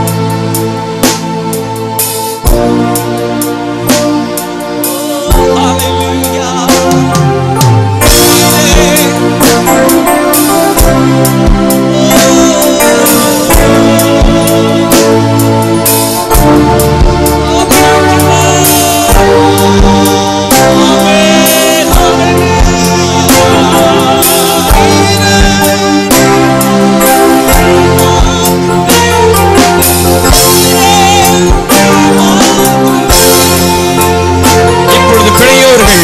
Hallelujah. இப்பொழுது பிழையோர்கள்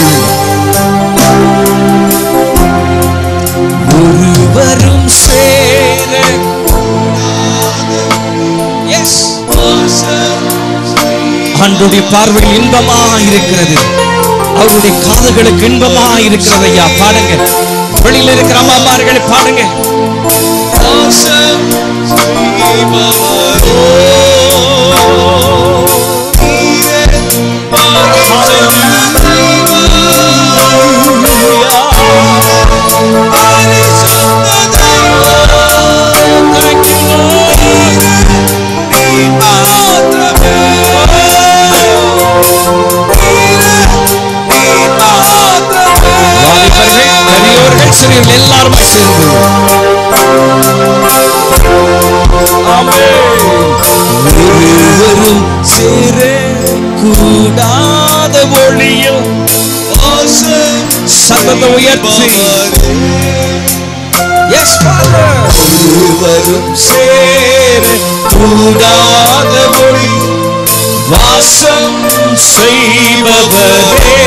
ஒருவரும் சேர எஸ் ஆண்டுடைய பார்வையில் இன்பமா இருக்கிறது அவருடைய காதுகளுக்கு இன்பமா இருக்கிறது ஐயா பாடுங்க வெளியில இருக்கிற அம்மாமார்களை பாடுங்க வாசம் செய்பவரே நீரே பரிசுத்த தெய்வம் பரிசுத்த தெய்வம் கரத்தை உயர்த்தி எஸ் ஃபாதர் ஒருவரும் சேர கூடாத மொழி வாசம் செய்பவரே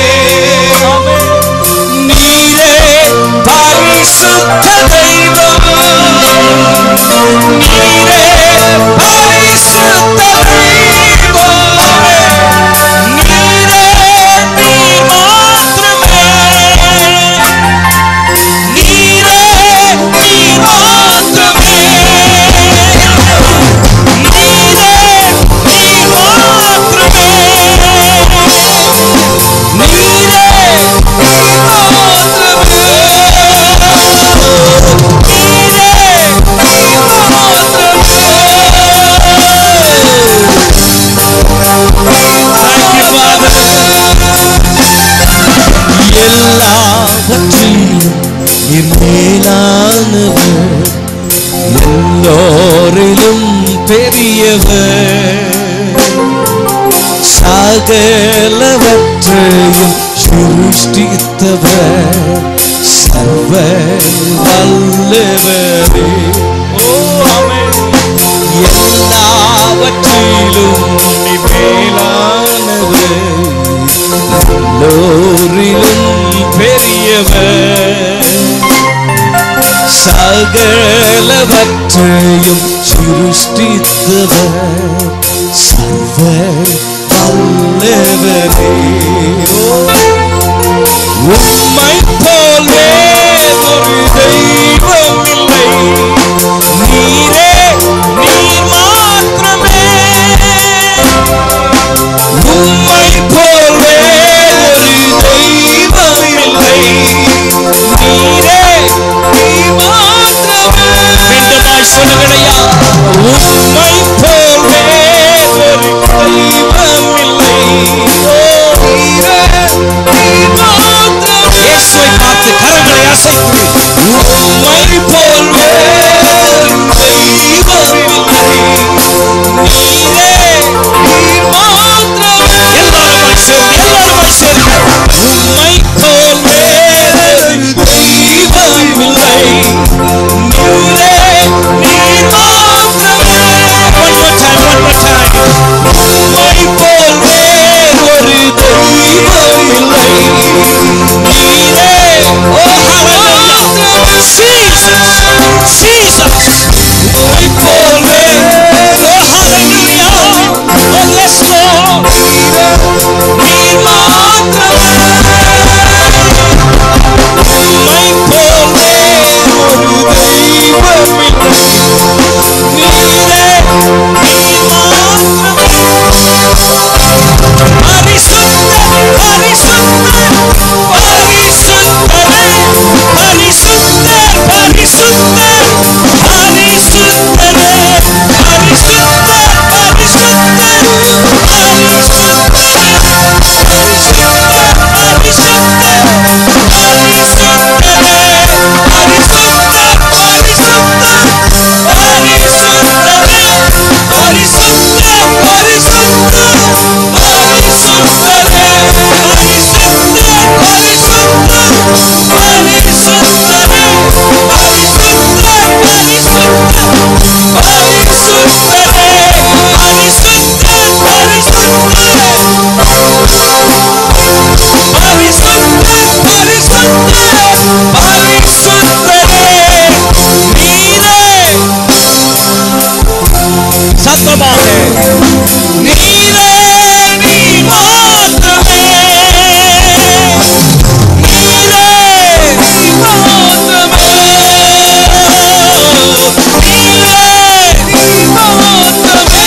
நீரே பரிசுத்த தெய்வம் நீரே பரிசுத்த தெய்வம் நீரே நீர் மாத்திரமே நீரே நீர் மாத்திரமே நீரே நீர் மாத்திரமே நீரே நீர் மாத்திரமே நீரே நீர் எல்லாவற்றிலும் நீர் மேலானவர் எல்லோரிலும் பெரியவர் சகலவற்றையும் சிருஷ்டித்தவர் சர்வ வல்லவரே ஓ ஆமென் எல்லாவற்றிலும் நீ மேலானவர் எல்லோரிலும் பெரியவர் சகலவற்றையும் சிருஷ்டித்தவர் சர்வ வல்லவரே உம்மை போல் வேறொரு தெய்வம் இல்லை நீரே நீர் மாத்திரமே உம்மை போல் வேறொரு தெய்வம் இல்லை நீரே நீர் மாத்திரமே மீண்டுமாய் சொல்லுங்களையா உம்மை போல் வேறொரு தெய்வம் இல்லை ஓ நீரே நீர் மாத்திரமே இயேசுவை பார்த்து கரங்களை அசைத்து உம்மை போல் வேறொரு தெய்வம் இல்லை நீரே நீர் மாத்திரமே எல்லாருமாய் சேர்ந்து எல்லாருமாய் சேர்ந்து உம்மை போல் வேறொரு தெய்வம் இல்லை நீரே நீர் மாத்திரமே one more time one more time உம்மை போல் வேறொரு தெய்வம் இல்லை நீரே ஓ hallelujah Jesus Jesus உம்மை போல் வேறொரு ஓ hallelujah oh yes Lord நீரே நீர் மாத்திரமே உம்மை போல் வேறொரு தெய்வம் இல்லை நீரே நீர் மாத்திரமே பரிசுத்த பரிசுத்த பரிசுத்தரே பரிசுத்த பரிசுத்த பரிசுத்தரே பரிசுத்த சத்தமாக நீரே நீ மாத்திரமே நீரே நீ மாத்திரமே நீரே நீ மாத்திரமே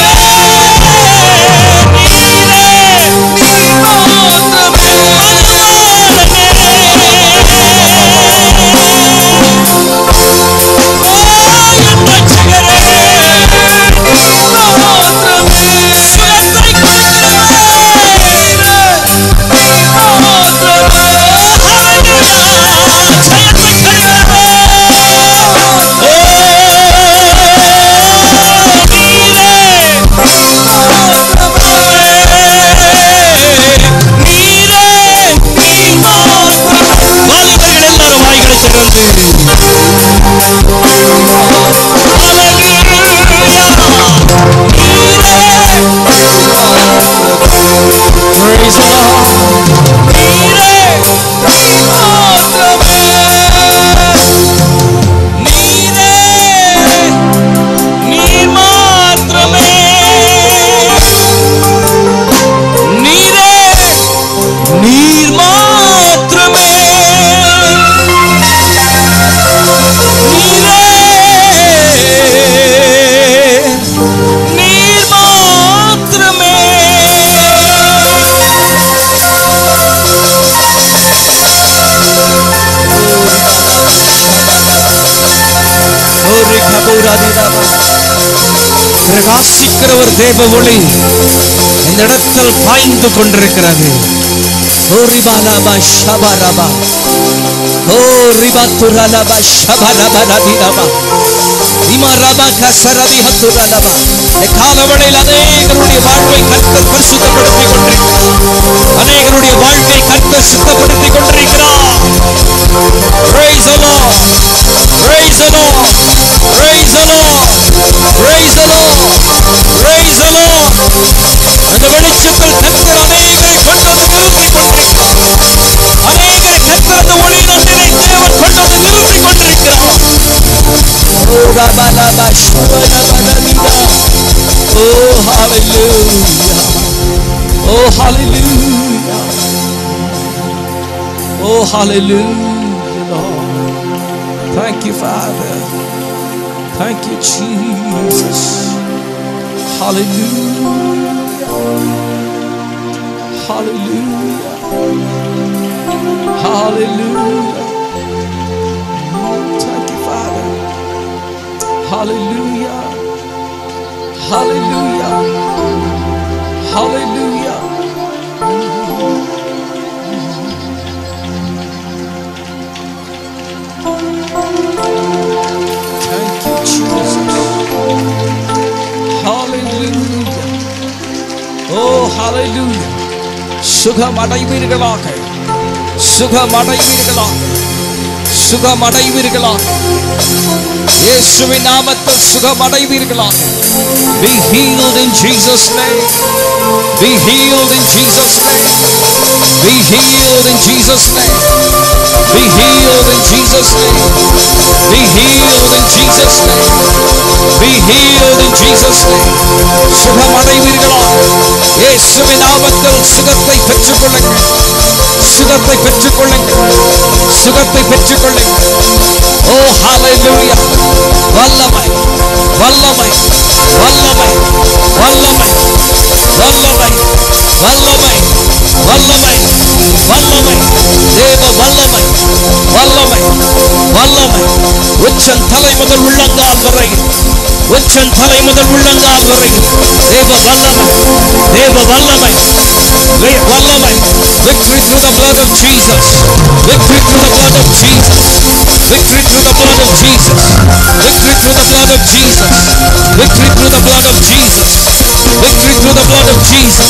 நீரே நீ மாத்திரமே ஓ என் ரட்சகரே நீ மாத்திரமே பிரகாசிக்கிற ஒரு தேவ ஒளி இந்த இடத்தில் பாய்ந்து கொண்டிருக்கிறது ஓ ரிபாலாபா ஷபரபா ஓ ரிபா துரலபா ஷபரபா ரபிரபா இமா ரபா கசரபி ஹத்துரலபா இந்த காலவளையில் அநேகருடைய வாழ்வை கர்த்தர் பரிசுத்தப்படுத்திக் கொண்டிருக்கிறார் அநேகருடைய வாழ்வை கர்த்தர் சுத்தப்படுத்திக் கொண்டிருக்கிறார் Praise the Lord. Praise the Lord. Praise the Lord. Praise the Lord. Praise the Lord. அந்த வெளிச்சத்தில் கர்த்தர் அநேகரை கொண்டு வந்து நிறுத்திக் கொண்டிருக்கிறார் அநேகரை கர்த்தர் அந்த ஒளி நன்றினை தேவன் கொண்டு வந்து நிறுத்திக் கொண்டிருக்கிறார் ஓ ரபா ரபா ஷபா ரபா ரபிதா. ஓ hallelujah. O hallelujah. Oh, hallelujah, Lord. Thank you, Father. Thank you, Jesus. Hallelujah. Hallelujah. Hallelujah. Thank you, Father. Hallelujah. Hallelujah. Hallelujah. Thank you, Jesus. Hallelujah. Oh, hallelujah. சுகம் அடைவீர்களாக சுகம் அடைவீர்களாக சுகம் அடைவீர்களாக இயேசுவின் நாமத்தில் சுகம் அடைவீர்களாக Be healed in Jesus' name. Be healed in Jesus' name. Be healed in Jesus' name. Be healed in Jesus' name. Be healed in Jesus' name. Be healed in Jesus' name. சுகம் அடைவீர்களா இயேசுவின் நாமத்தில் சுகத்தை பெற்றுக்கொள்ளுங்கள் சுகத்தை பெற்றுக்கொள்ளுங்கள் சுகத்தை பெற்றுக்கொள்ளுங்கள் ஓ ஹalleluya வல்லமை வல்லமை வல்லமை வல்லமை வல்லமை வல்லமை வல்லமை வல்லமை தேவ வல்லமை வல்லமை வல்லமை உச்சன் தலை முதல் உள்ளங்கால் வரை உச்சன் தலை முதல் உள்ளங்கால் வரை தேவ வல்லமை தேவ வல்லமை வே- வல்லமை victory through the blood of Jesus victory through the blood of Jesus victory through the blood of Jesus victory through the blood of Jesus victory through the blood of Jesus victory through the blood of Jesus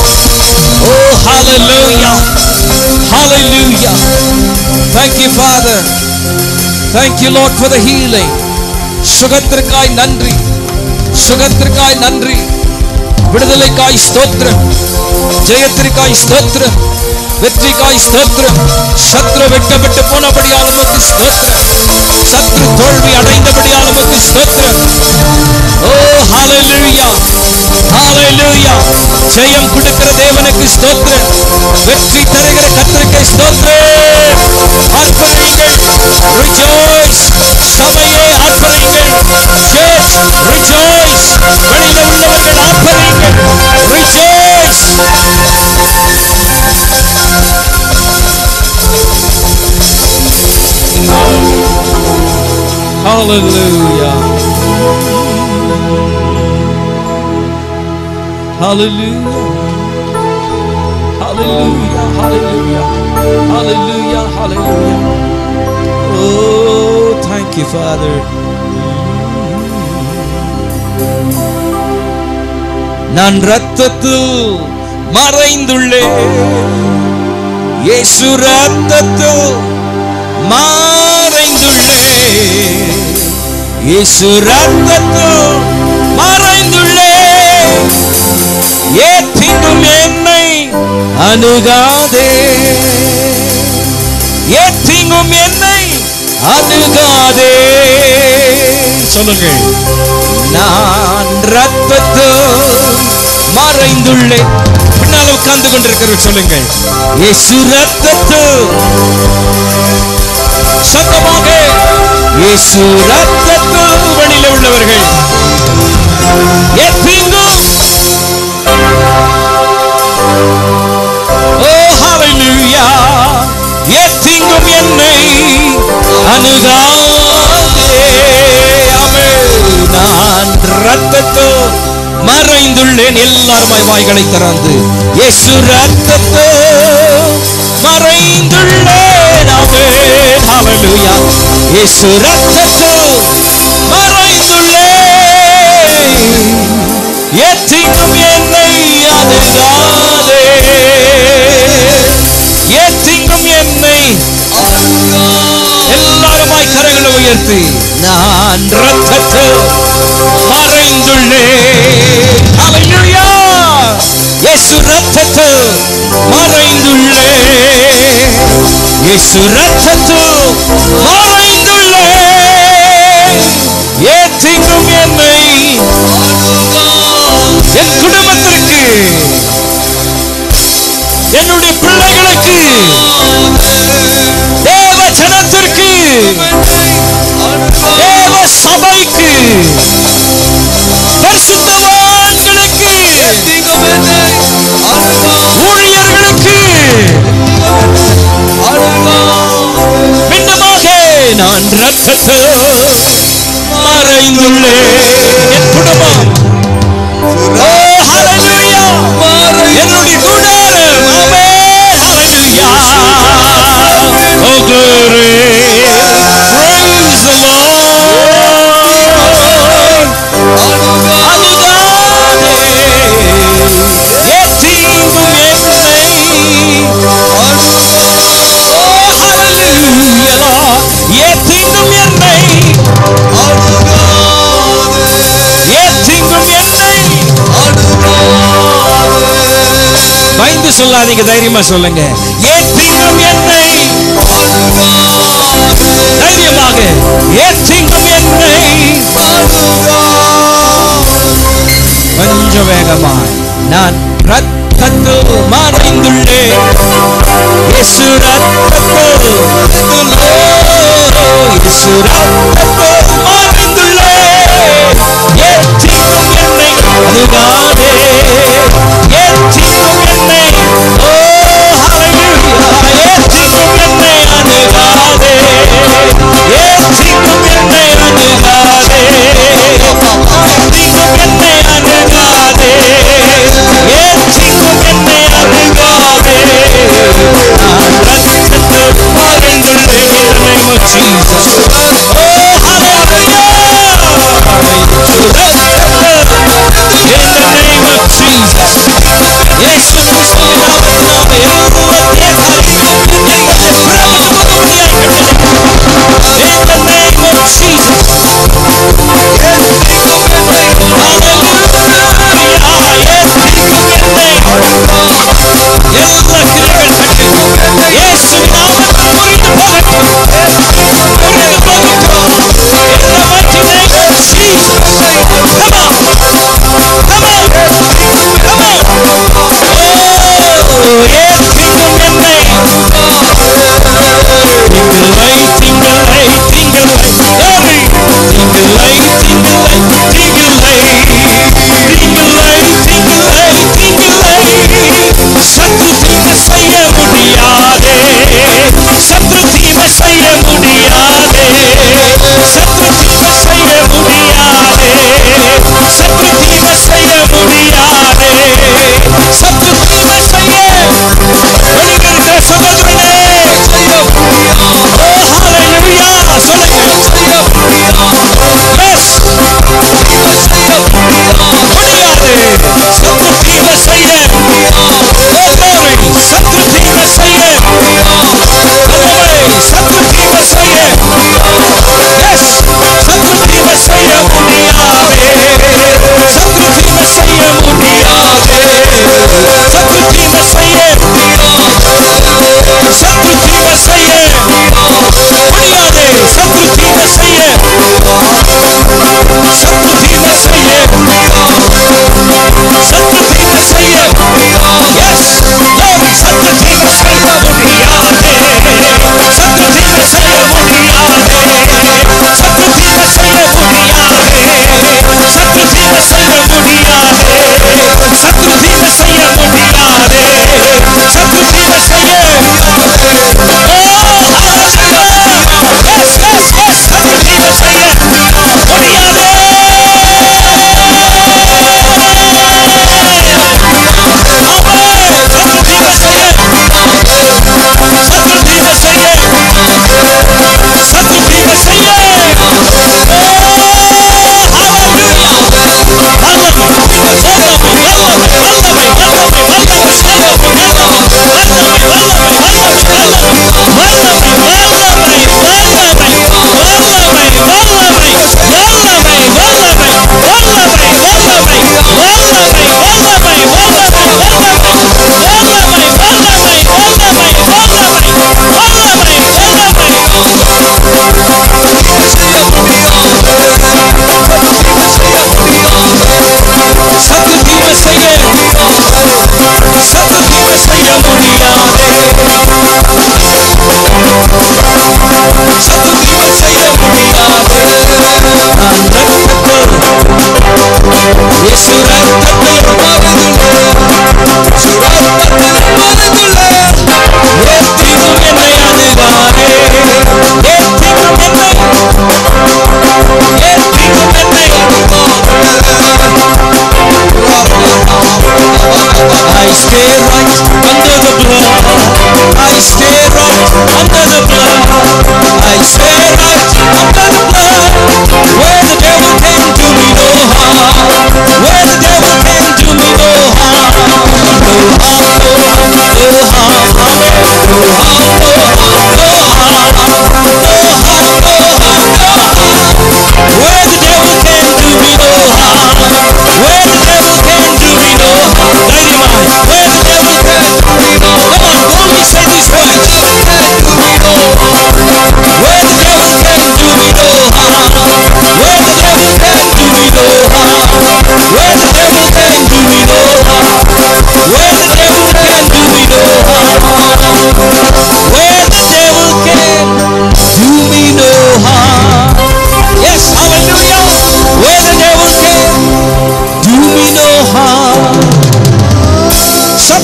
oh hallelujah hallelujah thank you father thank you lord for the healing சுகத்திற்காய் நன்றி சுகத்திற்காய் நன்றி விடுதலைக்காய் ஸ்தோத்திரம் ஜெயத்திற்காய் ஸ்தோத்திரம் வெற்றிக்காய் ஸ்தோத்திரம் சத்ரு வெட்டப்பட்டு போனபடியால் உமக்கு ஸ்தோத்திரம் சத்ரு தோல்வி அடைந்தபடியால் உமக்கு ஸ்தோத்திரம் ஓ ஹalleluya ஹalleluya ஜெயம் கொடுக்கிற தேவனுக்கு ஸ்தோத்திரம் வெற்றி தருகிற கர்த்தருக்கு ஸ்தோத்திரம் அர்ப்பணிங்கள் rejoice சபையே அர்ப்பணிங்கள் church rejoice வெளியில உள்ளவர்கள் அர்ப்பணிங்கள் rejoice Hallelujah. Hallelujah. Hallelujah. Hallelujah. Hallelujah. Hallelujah. Oh, thank you, Father. நான் ரத்தத்தில் மறைந்துள்ளேன் இயேசு ரத்தத்தில் மறைந்துள்ளேன் இயேசு ரத்தத்தில் மறைந்துள்ளேன் ஏற்றிங்கும் என்னை அணுகாதே ஏற்றிங்கும் என்னை அணுகாதே சொல்லுங்க நான் ரத்தத்தில் மறைந்துள்ளேன் பின்னால் உட்கார்ந்து கொண்டிருக்கிற சொல்லுங்க இயேசு ரத்தத்தில் சத்தமாக இயேசு ரத்தத்தில் வெளியில உள்ளவர்கள் எத்தீங்கும் ஓ ஹalleluya எத்தீங்கும் என்னை அணுகாதே ஆமென் நான் ரத்தத்தில் மறைந்துள்ளேன் எல்லாருமாய் வாய்களை திறந்து இயேசு ரத்தத்தோ மறைந்துள்ளேன் ஆமென் ஹalleluya இயேசு ரத்தத்தோ மறைந்துள்ளேன் எத்திக்கும் என்னை அணுகாதே எத்திக்கும் என்னை எல்லாருமாய் கரங்களை உயர்த்தி நான் ரத்தத்தில் மறைந்துள்ளேன் ஹalleluya இயேசு ரத்தத்தில் மறைந்துள்ளேன் இயேசு ரத்தத்தில் மறைந்துள்ளேன் ஏற்றிக்கும் என்னை என் குடும்பத்திற்கு என்னுடைய பிள்ளைகளுக்கு தேவ ஜனத்திற்கு தேவ சபைக்கு பரிசுத்தவான்களுக்கு ஊழியர்களுக்கு பின்னமாக நான் ரத்தத்தை மறைந்துள்ளேன் என் குடும்பம் ஓ ஹalleluya என்னுடைய குடாரம் ஆமென் ஹalleluya oh glory praise the lord அதுதானே ஏற்றிங்கும் என்னை ஓ ஹalleluya ஏற்றிங்கும் என்னை ஏற்றிங்கும் என்னை பயந்து சொல்லாதீங்க தைரியமா சொல்லுங்க ஏற்றிங்கும் என்னை தைரியமாக ஏற்றிங்கும் என்னை கொஞ்சம் வேகமாய் நான் ரத்தத்தில் மறைந்துள்ளேன் இயேசு ரத்தத்தில் இயேசு ரத்தத்தில் மறைந்துள்ளேன் ஏற்றிங்கும் என்னை அதுதானே ஏற்றிங்கும் என்னை ஓ ஹalleluya ஏற்றிங்கும் என்னை அணுகாதே ஏற்றிங்கும் என்னை அணுகாதே ஏற்றிங்கும் என்னை அணுகாதே ஏற்றிங்கும் என்னை அணுகாதே நான் ரத்தத்தில் மறைந்துள்ளேன் in the name of Jesus. Oh, hallelujah.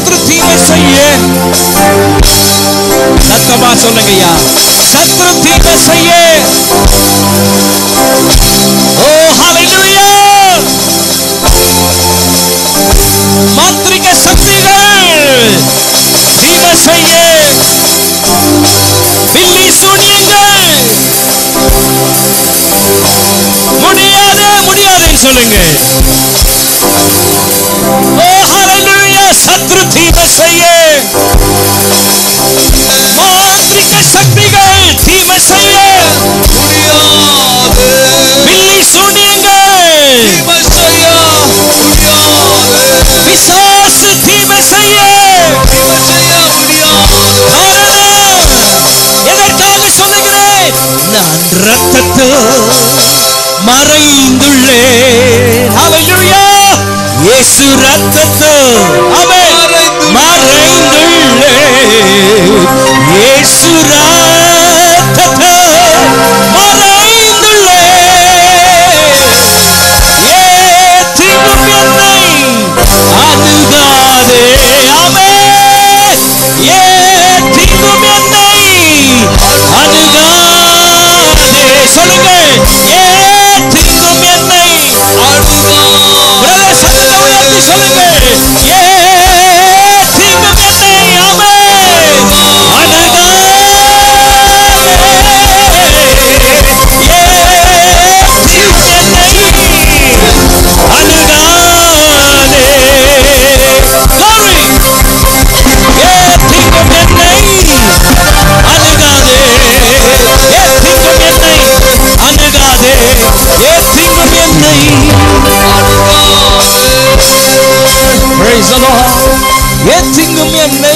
சத்ரு தீமை செய்ய சத்தமா சொல்லுங்கய்யா சத்ரு தீமை செய்ய ஓ ஹalleluya மாந்திரிக சக்திகள் தீமை செய்ய பில்லி சூனியங்கள் முடியாது முடியாதுன்னு சொல்லுங்க ஓ ஹalleluya சத்ரு தீமை செய்ய மாந்திரிக சக்திகள் தீமை செய்ய முடியாது பில்லி சூனியங்கள் தீமை செய்ய முடியாது பிசாசு தீமை செய்ய தீமை செய்ய முடியாது காரணம் எதற்காக சொல்லுகிறேன் நான் ரத்தத்தில் மறைந்துள்ளேன் ஹalleluya இயேசு ரத்தத்தில் அவன் மறைந்துள்ளேன் இயேசு ரத்தத்தில் மறைந்துள்ளேன் ஏற்றிடும் என்னை அணுகாதே ஆமென் ஏற்றிடும் என்னை அணுகாதே சொல்லுங்க ஏற்றிடும் என்னை பிரதர் சத்தத்தை உயர்த்தி சொல்லுங்க ஏற்றிடும் என்னை ஆமென் Praise the Lord. ஏற்றிங்கும் என்னை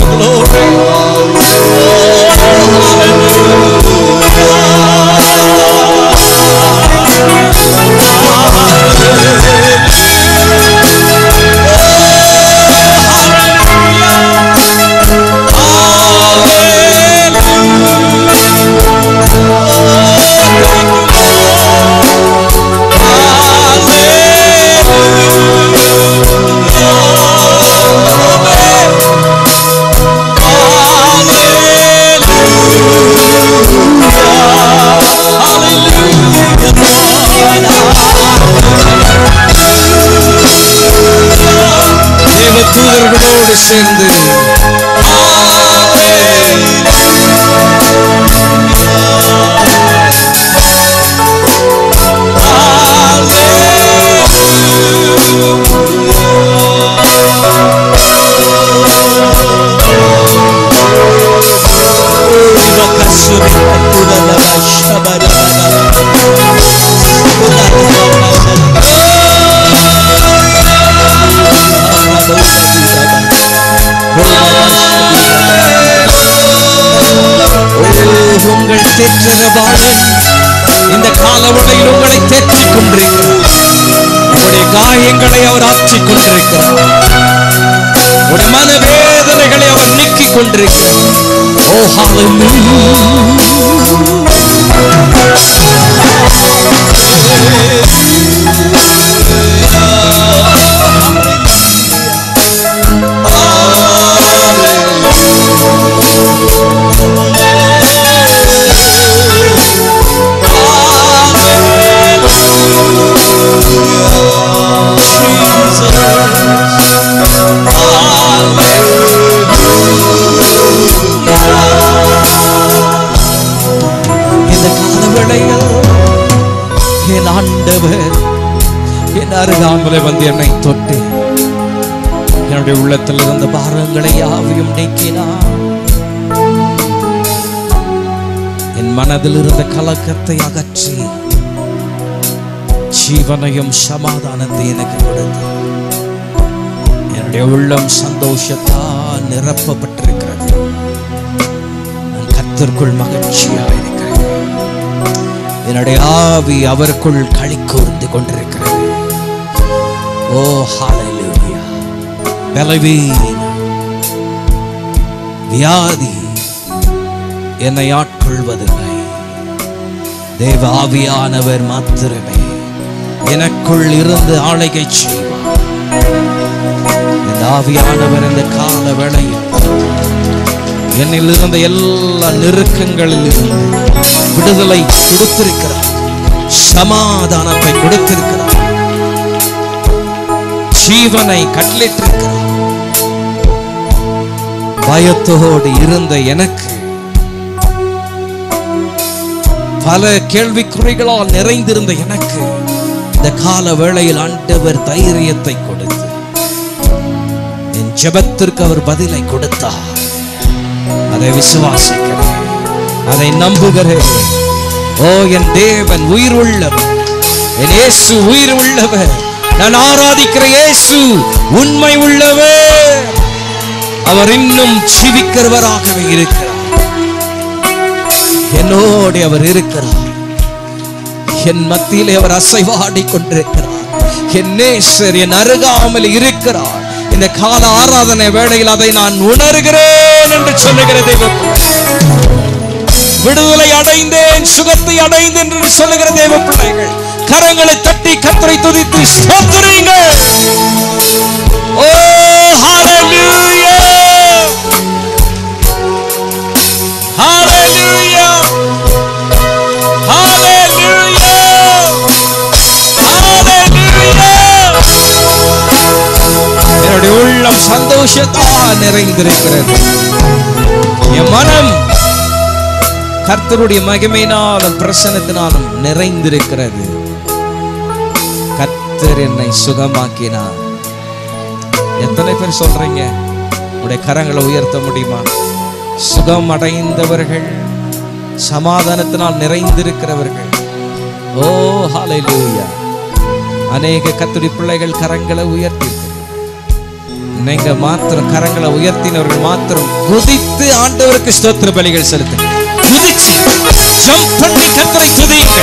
தேவ தூதர்களோடு சேர்ந்து உங்கள் தேற்றரவாளன் இந்த காலவடையில் உங்களை தேற்றிக் கொண்டிருக்கிறார் உங்களுடைய காயங்களை அவர் ஆற்றிக் கொண்டிருக்கிறார் உடைய மனவேதனைகளை அவர் நீக்கிக் கொண்டிருக்கிறார் ஓ இந்த காலவேளையில் என் ஆண்டவர் என் அருகாமலே வந்து என்னை தொட்டு என்னுடைய உள்ளத்தில் இருந்த பாரங்களை யாவையும் நீக்கினார் என் மனதில் இருந்த கலக்கத்தை அகற்றி ஜீவனையும் சமாதானத்தை எனக்கு கொடுத்தார் என்னுடைய உள்ளம் சந்தோஷத்தால் நிரப்பப்பட்டிருக்கிறது நான் கர்த்தருக்குள் மகிழ்ச்சியாக இருக்கிறேன் என்னுடைய ஆவி அவருக்குள் களி கூர்ந்து கொண்டிருக்கிறது ஓ ஹalleluya பலவீனம் வியாதி என்னை ஆட்கொள்வதில்லை தேவ ஆவியானவர் மாத்திரமே எனக்குள் இருந்து ஆளுகை செய்வார் இந்த ஆவியானவர் இந்த கால வேளையில் என்னில் இருந்த எல்லா நெருக்கங்களில் இருந்து விடுதலை கொடுத்திருக்கிறார் சமாதானத்தை கொடுத்திருக்கிறார் ஜீவனை கட்டளிட்டிருக்கிறார் பயத்தோடு இருந்த எனக்கு பல கேள்விக்குறிகளால் நிறைந்திருந்த எனக்கு இந்த கால வேளையில் ஆண்டவர் தைரியத்தை கொடுத்து என் ஜெபத்திற்கு அவர் பதிலை கொடுத்தார் அதை விசுவாசிக்கிறேன் அதை நம்புகிறேன் ஓ என் தேவன் உயிர் உள்ளவர் என் இயேசு உயிர் உள்ளவர் நான் ஆராதிக்கிற இயேசு உண்மை உள்ளவர் அவர் இன்னும் ஜீவிக்கிறவராகவே இருக்கிறார் என்னோடு அவர் இருக்கிறார் என் மத்தியிலே அவர் அசைவாடி கொண்டிருக்கிறார் என் நேசர் என் அருகாமல் இருக்கிறார் இந்த கால ஆராதனை வேளையில் அதை நான் உணர்கிறேன் என்று சொல்லுகிற தெய்வம் விடுதலை அடைந்தேன் சுகத்தை அடைந்தேன் என்று சொல்லுகிற தேவ பிள்ளைகள் கரங்களை தட்டி கத்தரை துதித்து ஸ்தோத்திரியுங்கள் ஓ ஹalleluya ஹalleluya ஹalleluya ஹalleluya என்னுடைய உள்ளம் சந்தோஷத்தால் நிறைந்திருக்கிறது என் மனம் கர்த்தருடைய மகிமையினாலும் பிரசனத்தினாலும் நிறைந்திருக்கிறது கர்த்தர் என்னை சுகமாக்கினார் எத்தனை பேர் சொல்றீங்க உடைய கரங்களை உயர்த்த முடியுமா சுகம் அடைந்தவர்கள் சமாதானத்தினால் நிறைந்திருக்கிறவர்கள் ஓ ஹalleluya அநேக கத்துடி பிள்ளைகள் கரங்களை உயர்த்தி நீங்க மாத்திரம் கரங்களை உயர்த்தினவர்கள் மாத்திரம் குதித்து ஆண்டவருக்கு ஸ்தோத்திர பலிகள் செலுத்து குதிச்சு ஜம்ப் பண்ணி கத்தரை துதியுங்கள்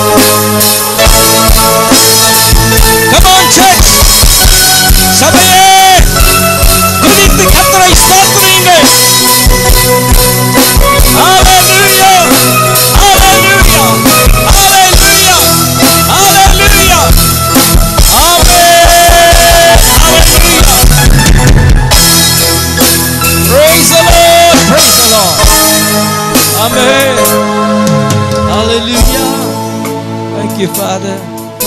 Come on, church. சபையே குதித்து கத்தரை ஸ்தோத்திரியுங்கள் Hallelujah. Hallelujah. Hallelujah. Hallelujah. Amen. Hallelujah. Praise the Lord. Praise the Lord. Amen. Hallelujah. Thank you, Father.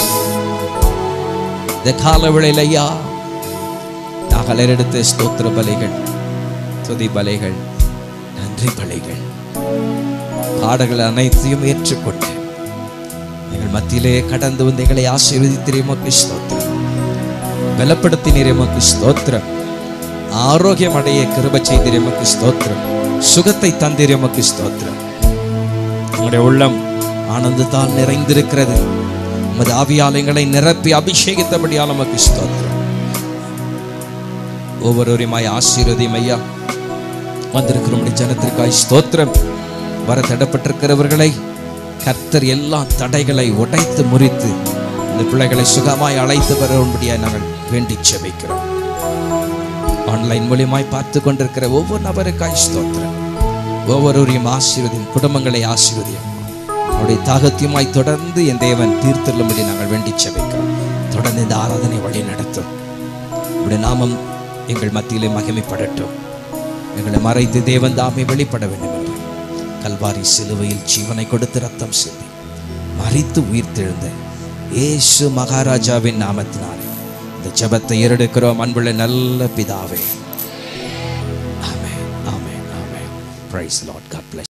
இந்த கால வேளையில் ஐயா நாங்கள் எடுத்த ஸ்தோத்திர பலிகள் துதி பலிகள் நன்றி பலிகள் பாடல்கள் அனைத்தையும் ஏற்றுக்கொண்டு எங்கள் மத்தியிலே கடந்து வந்து எங்களை ஆசீர்வதித்திரே உமக்கு ஸ்தோத்திரம் பலப்படுத்தினீர் உமக்கு ஸ்தோத்திரம் ஆரோக்கியம் அடைய கிருப செய்தீர் உமக்கு ஸ்தோத்திரம் சுகத்தை தந்தீர் உமக்கு ஸ்தோத்திரம் உங்களுடைய உள்ளம் ஆனந்தத்தால் நிறைந்திருக்கிறது உமது ஆவியாலயங்களை நிரப்பி அபிஷேகித்தபடியால் உமக்கு ஸ்தோத்திரம் ஒவ்வொருவரையுமாய் ஆசீர்வதியும் ஐயா வந்திருக்கிற உம்முடைய ஜனத்திற்காய் ஸ்தோத்திரம் வர தடப்பட்டிருக்கிறவர்களை கர்த்தர் எல்லா தடைகளை உடைத்து முறித்து இந்த பிள்ளைகளை சுகமாய் அழைத்து வரும்படியாய் நாங்கள் வேண்டி செபிக்கிறோம் ஆன்லைன் மூலியமாய் பார்த்து கொண்டிருக்கிற ஒவ்வொரு நபருக்காய் ஸ்தோத்திரம் ஒவ்வொருவரையும் ஆசீர்வதியும் குடும்பங்களை ஆசீர்வதியும் அவருடைய தாகத்தியமாய் தொடர்ந்து என் தேவன் தீர்த்தருளும்படி நாங்கள் வேண்டி செபிக்கிறோம் தொடர்ந்து இந்த ஆராதனை வழி நடத்தும் உடைய நாமம் எங்கள் மத்தியிலே மகிமைப்படட்டும் எங்களை மறைத்து தேவன் தாமே வெளிப்பட வேண்டும் என்று கல்வாரி சிலுவையில் ஜீவனை கொடுத்து ரத்தம் சிந்தி மறித்து உயிர்த்தெழுந்த இயேசு மகாராஜாவின் நாமத்தினாலே இந்த ஜெபத்தை ஏறெடுக்கிறோம் அன்புள்ள நல்ல பிதாவே amen amen amen praise Lord God